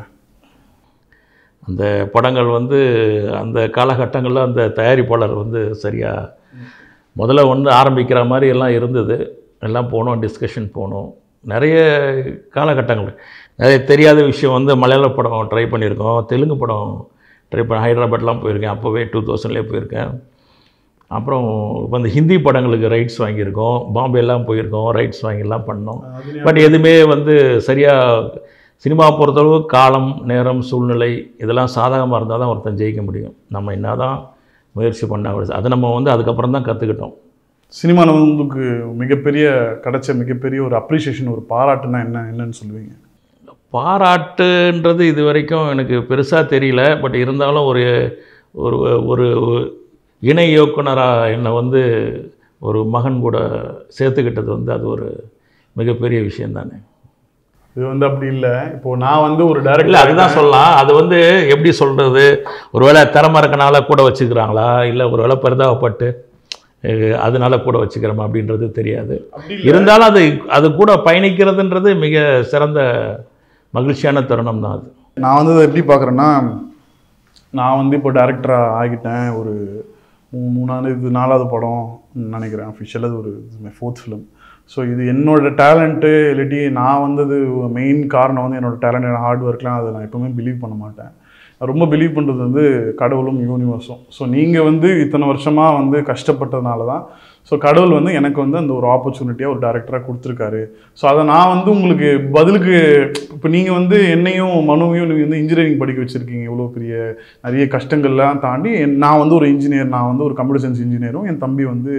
அந்த படங்கள் வந்து அந்த காலகட்டங்களில் அந்த தயாரிப்பாளர் வந்து சரியாக முதல்ல வந்து ஆரம்பிக்கிற மாதிரி எல்லாம் இருந்தது எல்லாம் போனோம் டிஸ்கஷன் போனோம் நிறைய காலகட்டங்கள் நிறைய தெரியாத விஷயம் வந்து மலையாள படம் ட்ரை பண்ணியிருக்கோம் தெலுங்கு படம் ட்ரை பண்ண ஹைதராபாத்லாம் போயிருக்கேன் அப்போவே டூ தௌசண்ட்லேயே போயிருக்கேன் அப்புறம் இப்போ இந்த ஹிந்தி படங்களுக்கு ரைட்ஸ் வாங்கியிருக்கோம் பாம்பேலாம் போயிருக்கோம் ரைட்ஸ் வாங்கிலாம் பண்ணோம் பட் எதுவுமே வந்து சரியாக சினிமா பொறுத்தளவு காலம் நேரம் சூழ்நிலை இதெல்லாம் சாதகமாக இருந்தால் தான் ஒருத்தன் ஜெயிக்க முடியும் நம்ம என்ன தான் முயற்சி பண்ணால் கூட அதை நம்ம வந்து அதுக்கப்புறம் தான் கற்றுக்கிட்டோம் சினிமாவில் வந்து உங்களுக்கு மிகப்பெரிய கிடைச்ச மிகப்பெரிய ஒரு அப்ரிசியேஷன் ஒரு பாராட்டுனா என்ன என்னன்னு சொல்லுவீங்க பாராட்டுன்றது இது வரைக்கும் எனக்கு பெருசாக தெரியல பட் இருந்தாலும் ஒரு ஒரு ஒரு இணை இயக்குனராக என்னை வந்து ஒரு மகன் கூட சேர்த்துக்கிட்டது வந்து அது ஒரு மிகப்பெரிய விஷயம் தானே இது வந்து அப்படி இல்லை இப்போ நான் வந்து ஒரு இல்லை டேரக்டர் அதுதான் சொல்லலாம் அது வந்து எப்படி சொல்கிறது ஒருவேளை திறமை இருக்கனால கூட வச்சுக்கிறாங்களா இல்லை ஒருவேளை பரிதாபப்பட்டு அஹ், அதனால கூட வச்சுக்கிறோமா அப்படின்றது தெரியாது இருந்தாலும் அது அது கூட பயணிக்கிறதுன்றது மிக சிறந்த மகிழ்ச்சியான தருணம் தான் அது நான் வந்து அதை எப்படி பார்க்குறேன்னா நான் வந்து இப்போ டேரக்டராக ஆகிட்டேன் ஒரு மூ- மூணாவது இது நாலாவது படம் நினைக்கிறேன் அஃபிஷியல் அது ஒரு ஃபோர்த் ஃபிலிம் ஸோ இது என்னோட டேலண்ட்டு இல்லாட்டி நான் வந்தது மெயின் காரணம் வந்து என்னோட டேலண்ட் ஹார்ட் ஒர்க்லாம் அதை நான் எப்பவுமே பிலீவ் பண்ண மாட்டேன் நான் ரொம்ப பிலீவ் பண்ணுறது வந்து கடவுளும் யூனிவர்ஸும் ஸோ நீங்கள் வந்து இத்தனை வருஷமாக வந்து கஷ்டப்பட்டதுனால தான் ஸோ கடவுள் வந்து எனக்கு வந்து அந்த ஒரு ஆப்பர்ச்சுனிட்டியாக ஒரு டேரக்டராக கொடுத்துருக்காரு ஸோ அதை நான் வந்து உங்களுக்கு பதிலுக்கு இப்போ நீங்கள் வந்து என்னையும் மனுவையும் நீங்கள் வந்து இன்ஜினியரிங் படிக்க வச்சுருக்கீங்க இவ்வளோ பெரிய நிறைய கஷ்டங்கள்லாம் தாண்டி என்- நான் வந்து ஒரு இன்ஜினியர் நான் வந்து ஒரு கம்ப்யூட்டர் சயின்ஸ் இன்ஜினியரும் என் தம்பி வந்து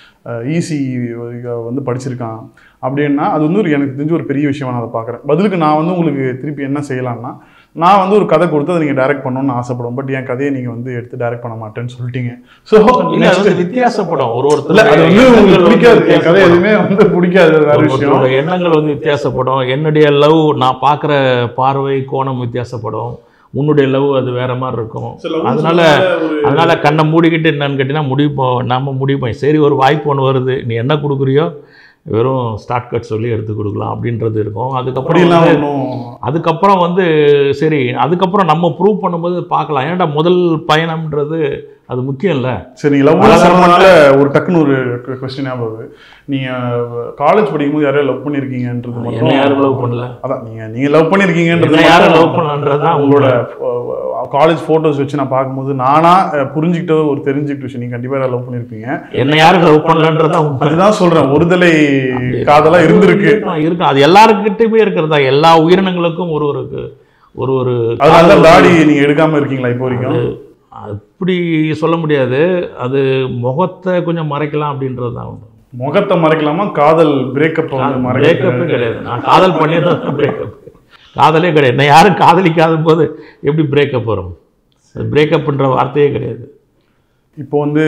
ஈசி வந்து படிச்சிருக்கான் அப்படின்னா அது வந்து ஒரு எனக்கு தெரிஞ்ச ஒரு பெரிய விஷயமா நான் அதை பார்க்குறேன் பதிலுக்கு நான் வந்து உங்களுக்கு திருப்பி என்ன செய்யலாம்னா நான் வந்து ஒரு கதை கொடுத்து அதை நீங்கள் டைரக்ட் பண்ணணும்னு ஆசைப்படுவேன் பட் என் கதையை நீங்கள் வந்து எடுத்து டைரக்ட் பண்ண மாட்டேன்னு சொல்லிட்டீங்க ஸோ இல்ல அது வந்து வித்தியாசப்படும் ஒரு இல்ல அது வந்து உங்களுக்கு பிடிக்காது என் கதை ஒருத்தர் எதுவுமே வந்து பிடிக்காது அது வேற விஷயம் ஒருத்தரோட எண்ணங்கள் வந்து வித்தியாசப்படும் என்னுடைய லவ் நான் பார்க்குற பார்வை கோணம் வித்தியாசப்படும் உன்னுடைய லவ் அது வேற மாதிரி இருக்கும் அதனால அதனால கண்ணை மூடிக்கிட்டு என்னன்னு கேட்டீங்கன்னா முடிப்போம் நம்ம முடிப்போம் சரி ஒரு வாய்ப்பு ஒன்று வருது நீ என்ன கொடுக்குறியோ வெறும் ஸ்டார்ட் கட் சொல்லி எடுத்து கொடுக்கலாம் அப்படின்றது இருக்கும் அதுக்கப்புறம் அப்படிலாம் வந்து- ஒன்றும் அதுக்கப்புறம் வந்து சரி அதுக்கப்புறம் நம்ம ப்ரூவ் பண்ணும்போது பார்க்கலாம் ஏன்டா முதல் பயணம்ன்றது அது முக்கியம் இல்லை சரி நீங்கள் லவ் சொன்னதுனால ஒரு டக்குன்னு ஒரு கொஸ்டின் ஞாபகம் வருது நீங்கள் காலேஜ் படிக்கும்போது யாரையும் லவ் பண்ணியிருக்கீங்கன்றது என்ன மட்டும் யாரும் லவ் பண்ணல அதான் நீங்கள் நீங்கள் லவ் பண்ணியிருக்கீங்கன்றது என்ன யாரும் மட்டும் லவ் பண்ணலன்றது தான் உங்களோட உங்களோட காலேஜ் ஃபோட்டோஸ் வச்சு நான் பார்க்கும்போது நானா அஹ், புரிஞ்சுக்கிட்ட ஒரு தெரிஞ்சுக்கிட்ட விஷயம் நீங்கள் கண்டிப்பாக லவ் பண்ணியிருப்பீங்க என்ன யாரும் லவ் பண்ணலன்றது தான் உண்மை அதுதான் சொல்கிறேன் ஒருதலை காதலா இருந்திருக்கு இருக்கும், இருக்கும் அது எல்லாருக்கிட்டையுமே இருக்கிறதா எல்லா உயிரினங்களுக்கும் ஒரு ஒரு ஒரு ஒரு அதனால தான் தாடி நீங்கள் எடுக்காமல் இருக்கீங்களா இப்போ வரைக்கும் அப்படி சொல்ல முடியாது அது முகத்தை கொஞ்சம் மறைக்கலாம் அப்படின்றது தான் உண்டு முகத்தை மறைக்கலாமா காதல் பிரேக்கப் வந்து பிரேக்கப்பே மறைக்க கிடையாது நான் காதல் பண்ணியதான் பிரேக்கப் காதலே கிடையாது நான் யாரும் காதலிக்காத போது எப்படி பிரேக்கப் வரும் பிரேக்கப்ன்ற வார்த்தையே கிடையாது இப்போ வந்து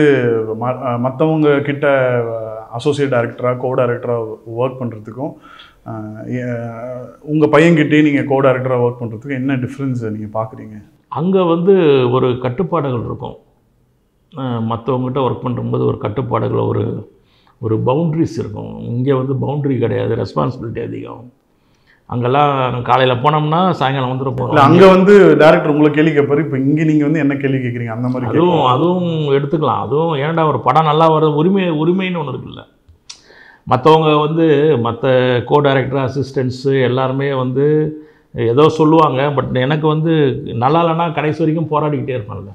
மற்றவங்க கிட்ட அசோசியேட் டைரக்டராக கோ டைரக்டராக ஒர்க் பண்ணுறதுக்கும் உங்கள் பையன்கிட்டே நீங்கள் கோ டைரக்டராக ஒர்க் பண்ணுறதுக்கும் என்ன டிஃப்ரென்ஸ் நீங்கள் பார்க்குறீங்க அங்கே வந்து ஒரு கட்டுப்பாடுகள் இருக்கும் மற்றவங்ககிட்ட ஒர்க் பண்ணும்போது ஒரு கட்டுப்பாடுகள் ஒரு ஒரு பவுண்ட்ரிஸ் இருக்கும் இங்கே வந்து பவுண்ட்ரி கிடையாது ரெஸ்பான்சிபிலிட்டி அதிகம் அங்கெல்லாம் காலையில் போனோம்னா சாயங்காலம் வந்துட இல்லை போகிறோம் அங்கே வந்து டேரக்டர் உங்களை கேள்வி கேட்பாரு இப்போ இங்கே நீங்கள் வந்து என்ன கேள்வி கேட்குறீங்க அந்த மாதிரி அதுவும் அதுவும் எடுத்துக்கலாம் அதுவும் ஏன்டா ஒரு படம் நல்லா வர உரிமை உரிமைன்னு ஒன்று இருக்குல்ல மற்றவங்க வந்து மற்ற கோ டைரக்டர் அசிஸ்டன்ட்ஸு எல்லாருமே வந்து ஏதோ சொல்லுவாங்க பட் எனக்கு வந்து நல்லா இல்லைன்னா கடைசி வரைக்கும் போராடிக்கிட்டே இருப்பேன்ல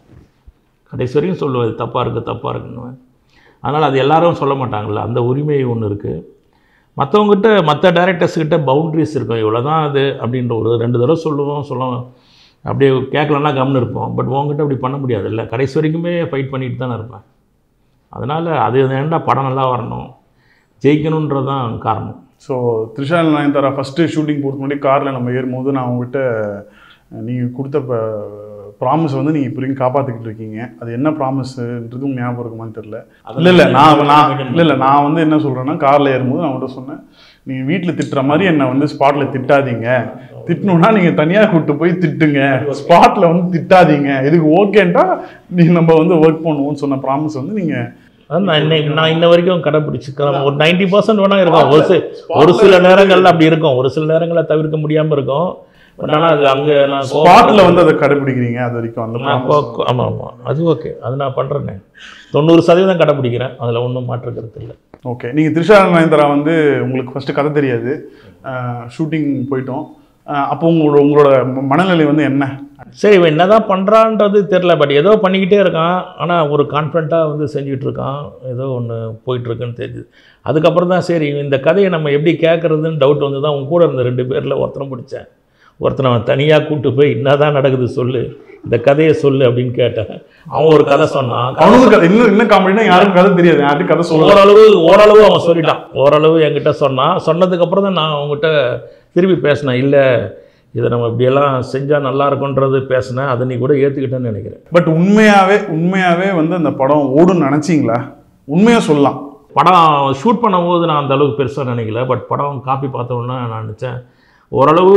கடைசி வரைக்கும் சொல்லுவேன் இது தப்பாக இருக்குது தப்பாக இருக்குன்னு அதனால் அது எல்லாரும் சொல்ல மாட்டாங்கல்ல அந்த உரிமை ஒன்று இருக்குது மற்றவங்ககிட்ட மற்ற டேரக்டர்ஸ்கிட்ட பவுண்ட்ரிஸ் இருக்கும் இவ்வளோ தான் அது அப்படின்ற ஒரு ரெண்டு தடவை சொல்லுவோம் சொல்லுவோம் அப்படியே கேட்கலன்னா கம்னு இருப்போம் பட் உங்ககிட்ட அப்படி பண்ண முடியாதுல்ல கடைசி வரைக்குமே ஃபைட் பண்ணிட்டு தானே இருப்பேன் அதனால் அது ஏன்டா படம் நல்லா வரணும் ஜெயிக்கணுன்றது தான் காரணம் so Trisha Nayanthara first shooting போகிறதுக்கு முன்னாடி காரில் நம்ம ஏறும்போது நான் உங்ககிட்ட நீங்கள் கொடுத்த ப்ராமிஸ் வந்து நீங்கள் இப்போ வரைக்கும் காப்பாற்றிக்கிட்டு இருக்கீங்க அது என்ன ப்ராமிஸ்ன்றது உங்களுக்கு ஞாபகம் இருக்குமான்னு தெரில இல்லை இல்லை நான் நான் இல்லை இல்லை நான் வந்து என்ன சொல்கிறேன்னா காரில் ஏறும்போது நான் உங்கள்கிட்ட சொன்னேன் நீங்கள் வீட்டில் திட்டுற மாதிரி என்னை வந்து ஸ்பாட்டில் திட்டாதீங்க திட்டணுன்னா நீங்கள் தனியாக கூப்பிட்டு போய் திட்டுங்க ஸ்பாட்டில் வந்து திட்டாதீங்க இதுக்கு ஓகேன்ட்டா நீங்கள் நம்ம வந்து ஒர்க் பண்ணுவோம்னு சொன்ன ப்ராமிஸ் வந்து நீங்கள் அது நான் இன்னைக்கு நான் இன்ன வரைக்கும் கடைப்பிடிச்சிக்கிறேன் ஒரு நைன்டி பர்சன்ட் வேணால் இருக்கும் ஒரு சில ஒரு சில நேரங்களில் அப்படி இருக்கும் ஒரு சில நேரங்களில் தவிர்க்க முடியாமல் இருக்கும் பட் ஆனால் அது அங்கே நான் கோவம் ஸ்பாட்டில் வந்து அதை கடைப்பிடிக்கிறீங்க அது வரைக்கும் அந்த நான் promise. கோ- ஆமாம் ஆமாம் அது ஓகே அது நான் பண்ணுறேனே தொண்ணூறு சதவீதம் கடைப்பிடிக்கிறேன் அதில் ஒன்றும் மாற்று கருத்து இல்லை ஓகே நீங்கள் த்ரிஷா நயன்தாரா வந்து உங்களுக்கு ஃபஸ்ட்டு கதை தெரியாது ஷூட்டிங் போயிட்டோம் அஹ் அப்போ உங்களோட உங்களோட ம- மனநிலை வந்து என்ன சரி இவன் என்னதான் பண்ணுறான்றது தெரில பட் ஏதோ பண்ணிக்கிட்டே இருக்கான் ஆனால் ஒரு கான்ஃபிடண்ட்டாக வந்து செஞ்சுட்டு இருக்கான் ஏதோ ஒன்று போயிட்டுருக்குன்னு தெரியுது அதுக்கப்புறம் தான் சரி இந்த கதையை நம்ம எப்படி கேட்குறதுன்னு டவுட் வந்து தான் உன் கூட இருந்த ரெண்டு பேரில் ஒருத்தனை பிடிச்சேன் ஒருத்தனை அவன் தனியாக கூப்பிட்டு போய் என்னதான் நடக்குது சொல்லு இந்த கதையை சொல்லு அப்படின்னு கேட்டேன் அவன் ஒரு கதை சொன்னான் அவனுக்கு கதை இன்னும் என்ன காமெடினா யாருக்கும் கதை தெரியாது யார்ட்டும் கதை சொல்ல ஓரளவு ஓரளவு அவன் சொல்லிட்டான் ஓரளவு என்கிட்ட சொன்னான் சொன்னதுக்கப்புறம் தான் நான் அவங்ககிட்ட திருப்பி பேசினேன் இல்லை இதை நம்ம இப்படியெல்லாம் செஞ்சால் நல்லா இருக்குன்றது பேசினேன் அதை நீ கூட ஏற்றுக்கிட்டேன்னு நினைக்கிறேன் பட் உண்மையாவே உண்மையாவே வந்து அந்த படம் ஓடுன்னு நினைச்சீங்களா உண்மையா சொல்லலாம் படம் ஷூட் பண்ணும்போது நான் அந்த அளவுக்கு பெருசாக நினைக்கல பட் படம் காப்பி பார்த்த உடனே நான் நினச்சேன் ஓரளவு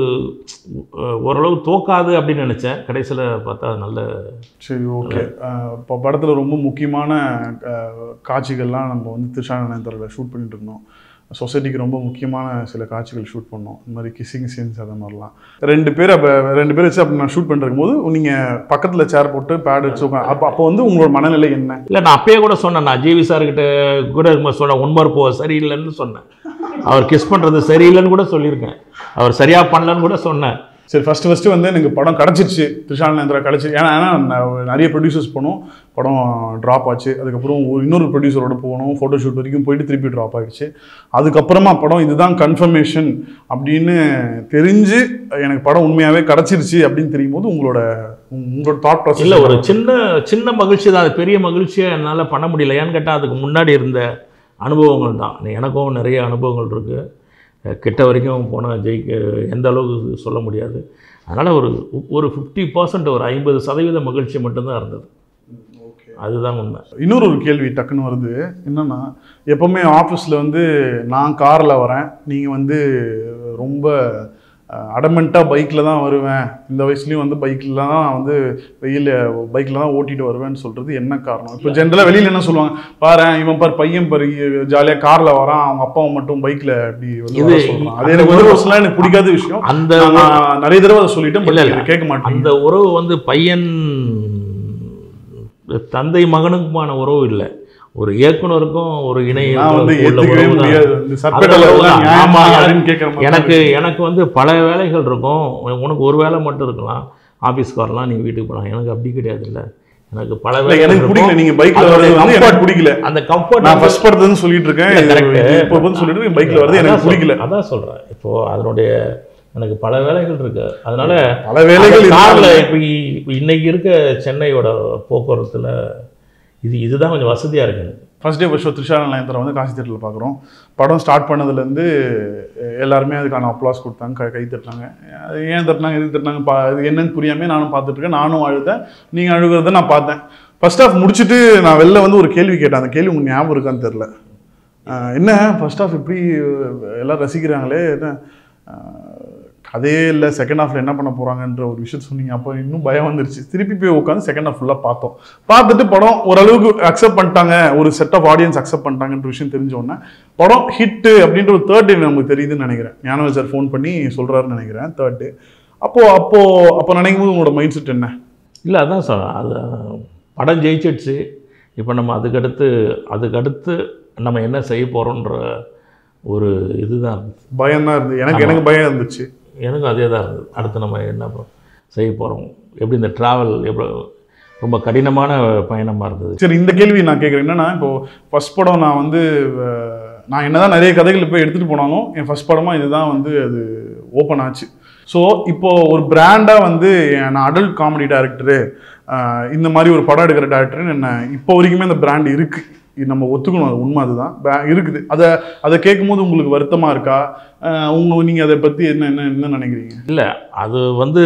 அஹ், ஓரளவு தோக்காது அப்படின்னு நினச்சேன் கடைசியில் பார்த்தா அது நல்ல சரி ஓகே இப்போ படத்தில் ரொம்ப முக்கியமான அஹ், காட்சிகள்லாம் நம்ம வந்து திருஷா நயன்தாரில் ஷூட் பண்ணிட்டு இருந்தோம் சொசைட்டிக்கு ரொம்ப முக்கியமான சில காட்சிகள் ஷூட் பண்ணோம் இந்த மாதிரி கிஸ்ஸிங் சீன்ஸ் அந்த மாதிரிலாம் ரெண்டு பேர் அப்போ ரெண்டு பேர் வச்சு அப்படி நான் ஷூட் பண்ணிருக்கும் போது நீங்கள் பக்கத்தில் சேர் போட்டு பேட் வச்சு உட்காந்து அப்போ அப்போ வந்து உங்களோட மனநிலை என்ன இல்லை நான் அப்பயே கூட சொன்னேன் நான் ஜிவி சார்கிட்ட கூட இருக்கும்போது சொன்னேன் உண்மர் போ சரியில்லைன்னு சொன்னேன் அவர் கிஸ் பண்ணுறது சரியில்லைன்னு கூட சொல்லியிருக்கேன் அவர் சரியாக பண்ணலன்னு கூட சொன்னேன் சரி ஃபஸ்ட்டு ஃபஸ்ட்டு வந்து எனக்கு படம் கிடச்சிருச்சு திருஷால் நேந்திரா கிடச்சி ஏன்னா ஏன்னா நான் நிறைய ப்ரொடியூசர்ஸ் போனோம் படம் ட்ராப் ஆச்சு அதுக்கப்புறம் ஒரு இன்னொரு ப்ரொடியூசரோட போனோம் ஃபோட்டோ ஷூட் வரைக்கும் போயிட்டு திருப்பி ட்ராப் ஆயிடுச்சு அதுக்கப்புறமா படம் இதுதான் கன்ஃபர்மேஷன் அப்படின்னு தெரிஞ்சு எனக்கு படம் உண்மையாகவே கிடச்சிருச்சு அப்படின்னு தெரியும் போது உங்களோட உங்களோட தாட் ப்ராசஸ் இல்லை ஒரு சின்ன சின்ன மகிழ்ச்சி தான் அது பெரிய மகிழ்ச்சியை என்னால் பண்ண முடியல ஏன்னு கேட்டால் அதுக்கு முன்னாடி இருந்த அனுபவங்கள் தான் எனக்கும் நிறைய அனுபவங்கள் இருக்குது கிட்ட வரைக்கும் போனால் ஜெயிக்க எந்த அளவுக்கு சொல்ல முடியாது அதனால் ஒரு ஒரு ஃபிஃப்டி பர்சன்ட் ஒரு ஐம்பது சதவீத மகிழ்ச்சி மட்டும்தான் இருந்தது அதுதான் உண்மை இன்னொரு ஒரு கேள்வி டக்குன்னு வருது என்னன்னா எப்பவுமே ஆஃபீஸில் வந்து நான் காரில் வரேன் நீங்கள் வந்து ரொம்ப அடமெண்ட்டாக பைக்கில் தான் வருவேன் இந்த வயசுலேயும் வந்து பைக்கில் தான் நான் வந்து வெயில் பைக்கில் தான் ஓட்டிட்டு வருவேன்னு சொல்கிறது என்ன காரணம் இப்போ ஜென்ரலாக வெளியில் என்ன சொல்லுவாங்க பாரு இவன் பார் பையன் பாரு ஜாலியாக காரில் வரான் அவங்க அப்பாவும் மட்டும் பைக்கில் இப்படி வந்து வர இது- சொல்றான் அது எனக்கு வந்து personally எனக்கு பிடிக்காத விஷயம் அந்த நான் நிறைய தடவை அதை சொல்லிட்டேன் but இல்ல, இல்ல. நீங்க கேட்க மாட்டேன் அந்த உறவு வந்து பையன் தந்தை மகனுக்குமான உறவு இல்லை ஒரு இயக்குனருக்கும் ஒரு இணை நான் வந்து உள்ள ஏற்றுக்கவே உறவு தான். முடியாது இந்த அது சர்பேட்டில் உறவு தான். ஆமா, அப்படின்னு கேட்குற மாதிரி எனக்கு எனக்கு வந்து பல வேலைகள் இருக்கும் உனக்கு ஒரு வேலை மட்டும் இருக்கலாம் ஆஃபீஸ்க்கு வரலாம் நீ வீட்டுக்கு போகலாம் எனக்கு அப்படி கிடையாது இல்லை எனக்கு பல இல்ல, வேலை எனக்கு பிடிக்கல நீங்க பைக்ல அதோட வர்றது வந்து comfort- எனக்கு பிடிக்கல அந்த கம்ஃபர்ட் நான் ஃபர்ஸ்ட் படத்துல சொல்லிட்டு இருக்கேன் இல்ல, correct. இப்போ வந்து சொல்லிட்டு இருக்கேன் பைக்ல வர்றது எனக்கு பிடிக்கல அதான் சொல்றேன் இப்போ அதனுடைய எனக்கு பல வேலைகள் இருக்கு அதனால பல வேலைகள் கார்ல இருந்தாலும் இப்போ இப்போ இன்னைக்கு இருக்க சென்னையோட போக்குவரத்துல இது இதுதான் கொஞ்சம் வசதியா இருக்கு எனக்கு. First day first show Trisha Nayanthara வந்து காசி தேட்டரில் பார்க்குறோம் படம் ஸ்டார்ட் பண்ணதுலேருந்து எல்லாருமே அதுக்கான அப்ளாஸ் கொடுத்தாங்க கை கை தட்டினாங்க அது ஏன் தட்டினாங்க எதுக்கு தட்டினாங்க பா அது என்னன்னு புரியாமே நானும் பார்த்துட்டு இருக்கேன் நானும் அழுதேன் நீங்கள் அழுகிறத நான் பார்த்தேன் ஃபர்ஸ்ட் ஹாஃப் முடிச்சுட்டு நான் வெளில வந்து ஒரு கேள்வி கேட்டேன் அந்த கேள்வி உங்களுக்கு ஞாபகம் இருக்கான்னு தெரில ஆஹ் என்ன ஃபர்ஸ்ட் ஹாஃப் எப்படி எல்லாம் ரசிக்கிறாங்களே என்ன ஆஹ் கதையே இல்லை செகண்ட் ஹாஃப்ல என்ன பண்ண போறாங்கன்ற ஒரு விஷயத்த சொன்னீங்க அப்போ இன்னும் பயம் வந்துருச்சு திருப்பி போய் உட்காந்து செகண்ட் ஹாஃப் ஃபுல்லாக பார்த்தோம் பார்த்துட்டு படம் ஓரளவுக்கு அக்செப்ட் பண்ணிட்டாங்க ஒரு செட் ஆஃப் ஆடியன்ஸ் அக்செப்ட் பண்ணிட்டாங்கன்ற விஷயம் தெரிஞ்ச உடனே படம் ஹிட்டு அப்படின்ற ஒரு தேர்ட் டே நமக்கு தெரியுதுன்னு நினைக்கிறேன் ஞானவேல் சார் ஃபோன் பண்ணி சொல்றாருன்னு நினைக்கிறேன் தேர்ட் டே அப்போ அப்போ அப்போ நினைக்கும் போது உங்களோட மைண்ட் செட் என்ன இல்லை அதான் சார் அது படம் ஜெயிச்சிடுச்சு இப்போ நம்ம அதுக்கடுத்து அதுக்கடுத்து நம்ம என்ன செய்ய போகிறோன்ற ஒரு இதுதான் இருந்துச்சு பயம் தான் இருந்தது எனக்கு ஆமா. எனக்கு பயம் இருந்துச்சு எனக்கும் அதே தான் இருந்தது அடுத்து நம்ம என்ன ப- செய்ய போகிறோம் எப்படி இந்த ட்ராவல் எவ்வளோ ரொம்ப கடினமான பயணமாக இருந்தது சரி இந்த கேள்வி நான் கேட்குறேன் என்னன்னா இப்போ ஃபர்ஸ்ட் படம் நான் வந்து அஹ், நான் என்னதான் நிறைய கதைகள் போய் எடுத்துகிட்டு போனாலும் என் ஃபர்ஸ்ட் படமாக இதுதான் வந்து அது ஓப்பன் ஆச்சு ஸோ இப்போ ஒரு பிராண்டாக வந்து என் நான் அடல்ட் காமெடி டேரக்டரு இந்த மாதிரி ஒரு படம் எடுக்கிற டேரக்டர்னு என்ன இப்போ வரைக்குமே அந்த பிராண்ட் இருக்கு இது நம்ம ஒத்துக்கணும் அது உண்மை அதுதான் பே- இருக்குது அதை அதை கேட்கும்போது உங்களுக்கு வருத்தமாக இருக்கா அஹ், உங்க நீங்கள் அதை பற்றி என்ன என்ன என்ன நினைக்கிறீங்க இல்லை அது வந்து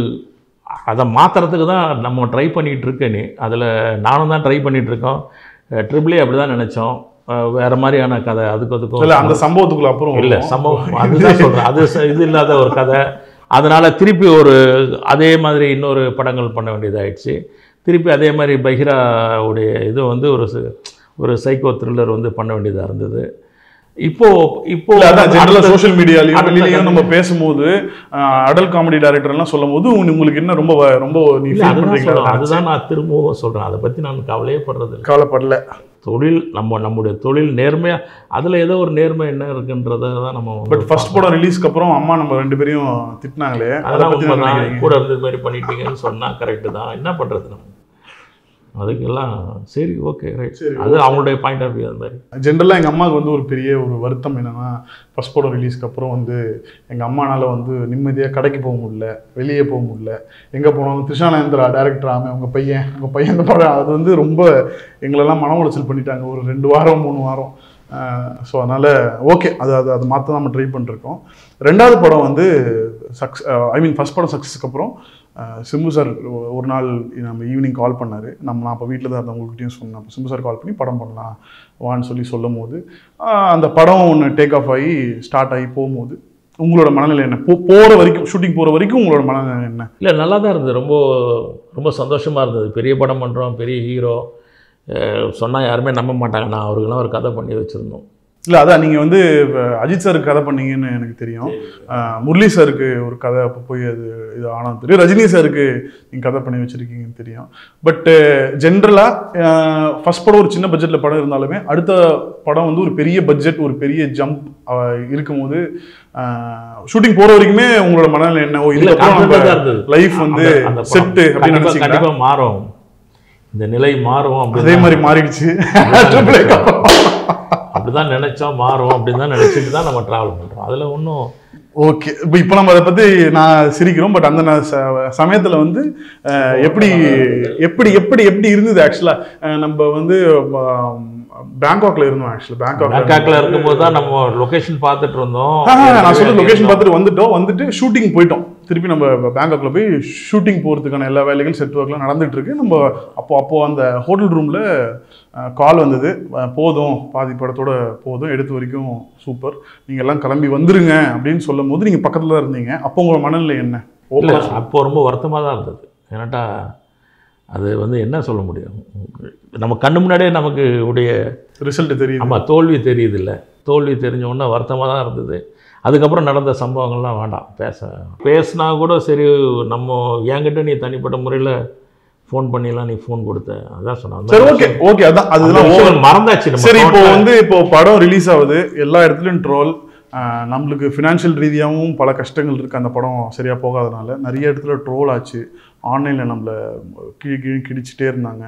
அதை மாற்றுறதுக்கு தான் நம்ம ட்ரை பண்ணிகிட்டு இருக்கேன் நீ அதில் நானும் தான் ட்ரை பண்ணிகிட்டு இருக்கோம் ட்ரிபிளே அப்படி தான் நினச்சோம் வேறு மாதிரியான கதை அதுக்கு இல்லை அந்த அதுக்கும் சம்பவத்துக்குள்ள அப்புறம் இல்லை வருவோம். சம்பவம் அதுதான் சொல்கிறேன் அது ச- இது இல்லாத ஒரு கதை அதனால் திருப்பி ஒரு அதே மாதிரி இன்னொரு படங்கள் பண்ண வேண்டியதாயிடுச்சு திருப்பி அதே மாதிரி பஹிராவுடைய இது வந்து ஒரு ச- ஒரு சைக்கோ த்ரில்லர் வந்து பண்ண வேண்டியதாக இருந்தது இப்போ இப்போ இல்ல அதான் ஜெனரலா அடுத்த- சோஷியல் மீடியாலயும் அடுத்த வெளியிலயும் நம்ம கதை- பேசும்போது அடல் காமெடி டைரக்டர் எல்லாம் சொல்லும் போது உங்களுக்கு என்ன ரொம்ப வ- ரொம்ப நீ இல்ல feel அதுதான் பண்றீங்களா? சொல்றேன் அதுதான் நான் திரும்பவும் சொல்றேன் அதை பத்தி நான் கவலையே படுறது இல்லை கவலைப்படல தொழில் நம்ம நம்முடைய தொழில் நேர்மையா அதுல ஏதோ ஒரு நேர்மை என்ன இருக்குன்றதை தான் நம்ம வந்து பட் ஃபர்ஸ்ட் படம் ரிலீஸ்க்கு அப்புறம் அம்மா நம்ம ரெண்டு பேரையும் திட்டினாங்களே அதை அதெல்லாம் பத்தி என்ன உண்மைதான் நினைக்கிறீங்க கூட இருந்து இது மாதிரி பண்ணிட்டீங்கன்னு சொன்னா கரெக்டு தான் என்ன பண்றது நம்ம அதுக்கெல்லாம் சரி ஓகே ரைட் சரி, அது அவங்களுடைய பாயிண்ட் ஆஃப் வியூ அது மாதிரி ஜென்ரலாக எங்கள் அம்மாவுக்கு வந்து ஒரு பெரிய ஒரு வருத்தம் என்னன்னா ஃபர்ஸ்ட் படம் ரிலீஸ்க்கு அப்புறம் வந்து எங்கள் அம்மானால வந்து நிம்மதியாக கடைக்கு போக முடியல வெளியே போக முடியல எங்கே போனாலும் திரிஷானேந்திரா டேரக்டர் ஆமே உங்கள் பையன் உங்கள் பையன் அந்த படம் அது வந்து ரொம்ப எங்களெல்லாம் மன உளைச்சல் பண்ணிட்டாங்க ஒரு ரெண்டு வாரம் மூணு வாரம் ஸோ அதனால் ஓகே அது அது அது மாற்ற நம்ம ட்ரை பண்ணிருக்கோம் ரெண்டாவது படம் வந்து சக்ஸ் ஐ மீன் ஃபர்ஸ்ட் படம் சக்ஸஸ்க்கு அப்புறம் அஹ், சிம்பு சார் ஒரு நாள் நம்ம ஈவினிங் கால் பண்ணார் நம்ம நான் அப்போ வீட்டில் தான் இருந்தேன் உங்கள்கிட்டயும் சொன்னேன் அப்போ சிம்பு சார் கால் பண்ணி படம் பண்ணலாம் வான்னு சொல்லி சொல்லும் போது ஆஹ், அந்த படம் ஒன்று டேக் ஆஃப் ஆகி ஸ்டார்ட் ஆகி போகும்போது உங்களோட மனநிலை என்ன போ போகிற வரைக்கும் ஷூட்டிங் போகிற வரைக்கும் உங்களோட மனநிலை என்ன இல்லை நல்லா தான் இருந்தது ரொம்ப ரொம்ப சந்தோஷமாக இருந்தது பெரிய படம் பண்ணுறோம் பெரிய ஹீரோ சொன்னால் யாருமே நம்ப மாட்டாங்க நான் அவருக்கெல்லாம் ஒரு கதை பண்ணி வச்சுருந்தோம் இல்லை அதான் நீங்கள் வந்து அஹ், அஜித் சாருக்கு கதை பண்ணீங்கன்னு எனக்கு தெரியும் ஆஹ், முரளி சாருக்கு ஒரு கதை அப்போ போய் அது இது ஆனது தெரியும் ரஜினி சாருக்கு நீங்கள் கதை பண்ணி வச்சுருக்கீங்கன்னு தெரியும் பட்டு ஜென்ரலாக ஃபர்ஸ்ட் படம் ஒரு சின்ன பட்ஜெட்டில் படம் இருந்தாலுமே அடுத்த படம் வந்து ஒரு பெரிய பட்ஜெட் ஒரு பெரிய ஜம்ப் இருக்கும்போது ஷூட்டிங் போகிற வரைக்குமே உங்களோட மனநிலை என்ன ஓ இல்ல, இதுக்கப்புறம் confident ஆ நம்ம இருந்தது. லைஃப் வந்து அந்த- அந்த படம் செட்டு அப்படின்னு கண்டிப்பா- நினச்சிங்களா கண்டிப்பா மாறும் இந்த நிலை மாறும் அதே அப்படின்னு மாதிரி மாறிடுச்சு Triple A க்கு அப்புறம். அப்படிதான் நினைச்சோம் மாறும் அப்படின்னு தான் நினைச்சிட்டு தான் நம்ம டிராவல் பண்றோம் அதுல ஒன்றும் ஓகே இப்போ இப்போ நம்ம அதை பற்றி நான் சிரிக்கிறோம் பட் அந்த ந- ச- சமயத்துல வந்து அஹ், எப்படி எப்படி எப்படி எப்படி இருந்தது ஆக்சுவலாக நம்ம வந்து ஆம், பேங்காக்ல இருந்தோம் ஆக்சுவலாக பேங்காக்ல பேங்காக்ல இருக்கும்போது தான் நம்ம லொகேஷன் பார்த்துட்டு இருந்தோம் நான் சொல்ல லொகேஷன் பார்த்துட்டு வந்துட்டோம் வந்துட்டு ஷூட்டிங் போயிட்டோம் திருப்பி நம்ம பேங்காக்ல போய் ஷூட்டிங் போகிறதுக்கான எல்லா வேலைகளும் செட் ஒர்க்லாம் நடந்துட்டு இருக்கு நம்ம அப்போ அப்போ அந்த ஹோட்டல் ரூம்ல கால் வந்தது அஹ், போதும் பாதி படத்தோட போதும் எடுத்து வரைக்கும் சூப்பர் நீங்க எல்லாம் கிளம்பி வந்துருங்க அப்படின்னு சொல்லும் போது நீங்க பக்கத்துல தான் இருந்தீங்க அப்போ உங்களோட மனநிலை என்ன இல்லை ஓப்பனா அப்போ ரொம்ப வருத்தமாக தான் இருந்தது ஏன்னாட்டா அது வந்து என்ன சொல்ல முடியும் நம்ம கண்ணு முன்னாடியே நமக்கு உடைய ரிசல்ட் தெரியுது ஆமாம் தோல்வி தெரியுது இல்லை தோல்வி தெரிஞ்ச உடனே வருத்தமாக தான் இருந்தது அதுக்கப்புறம் நடந்த சம்பவங்கள்லாம் வேண்டாம் பேச பேசினா கூட சரி நம்ம என்கிட்ட நீ தனிப்பட்ட முறையில் ஃபோன் பண்ணிலாம் நீ ஃபோன் கொடுத்த அதான் சொன்னேன் சரி ஓகே ஓகே அதான் அதெல்லாம் அதெல்லாம் over. மறந்தாச்சு நம்ம சரி இப்போ total ஆ. வந்து இப்போ படம் ரிலீஸ் ஆகுது எல்லா இடத்துலையும் ட்ரோல் நம்மளுக்கு ஃபினான்ஷியல் ரீதியாகவும் பல கஷ்டங்கள் இருக்குது அந்த படம் சரியாக போகாதனால நிறைய இடத்துல ட்ரோல் ஆச்சு ஆன்லைனில் நம்மளை கிழி கிழி கிடிச்சிட்டே இருந்தாங்க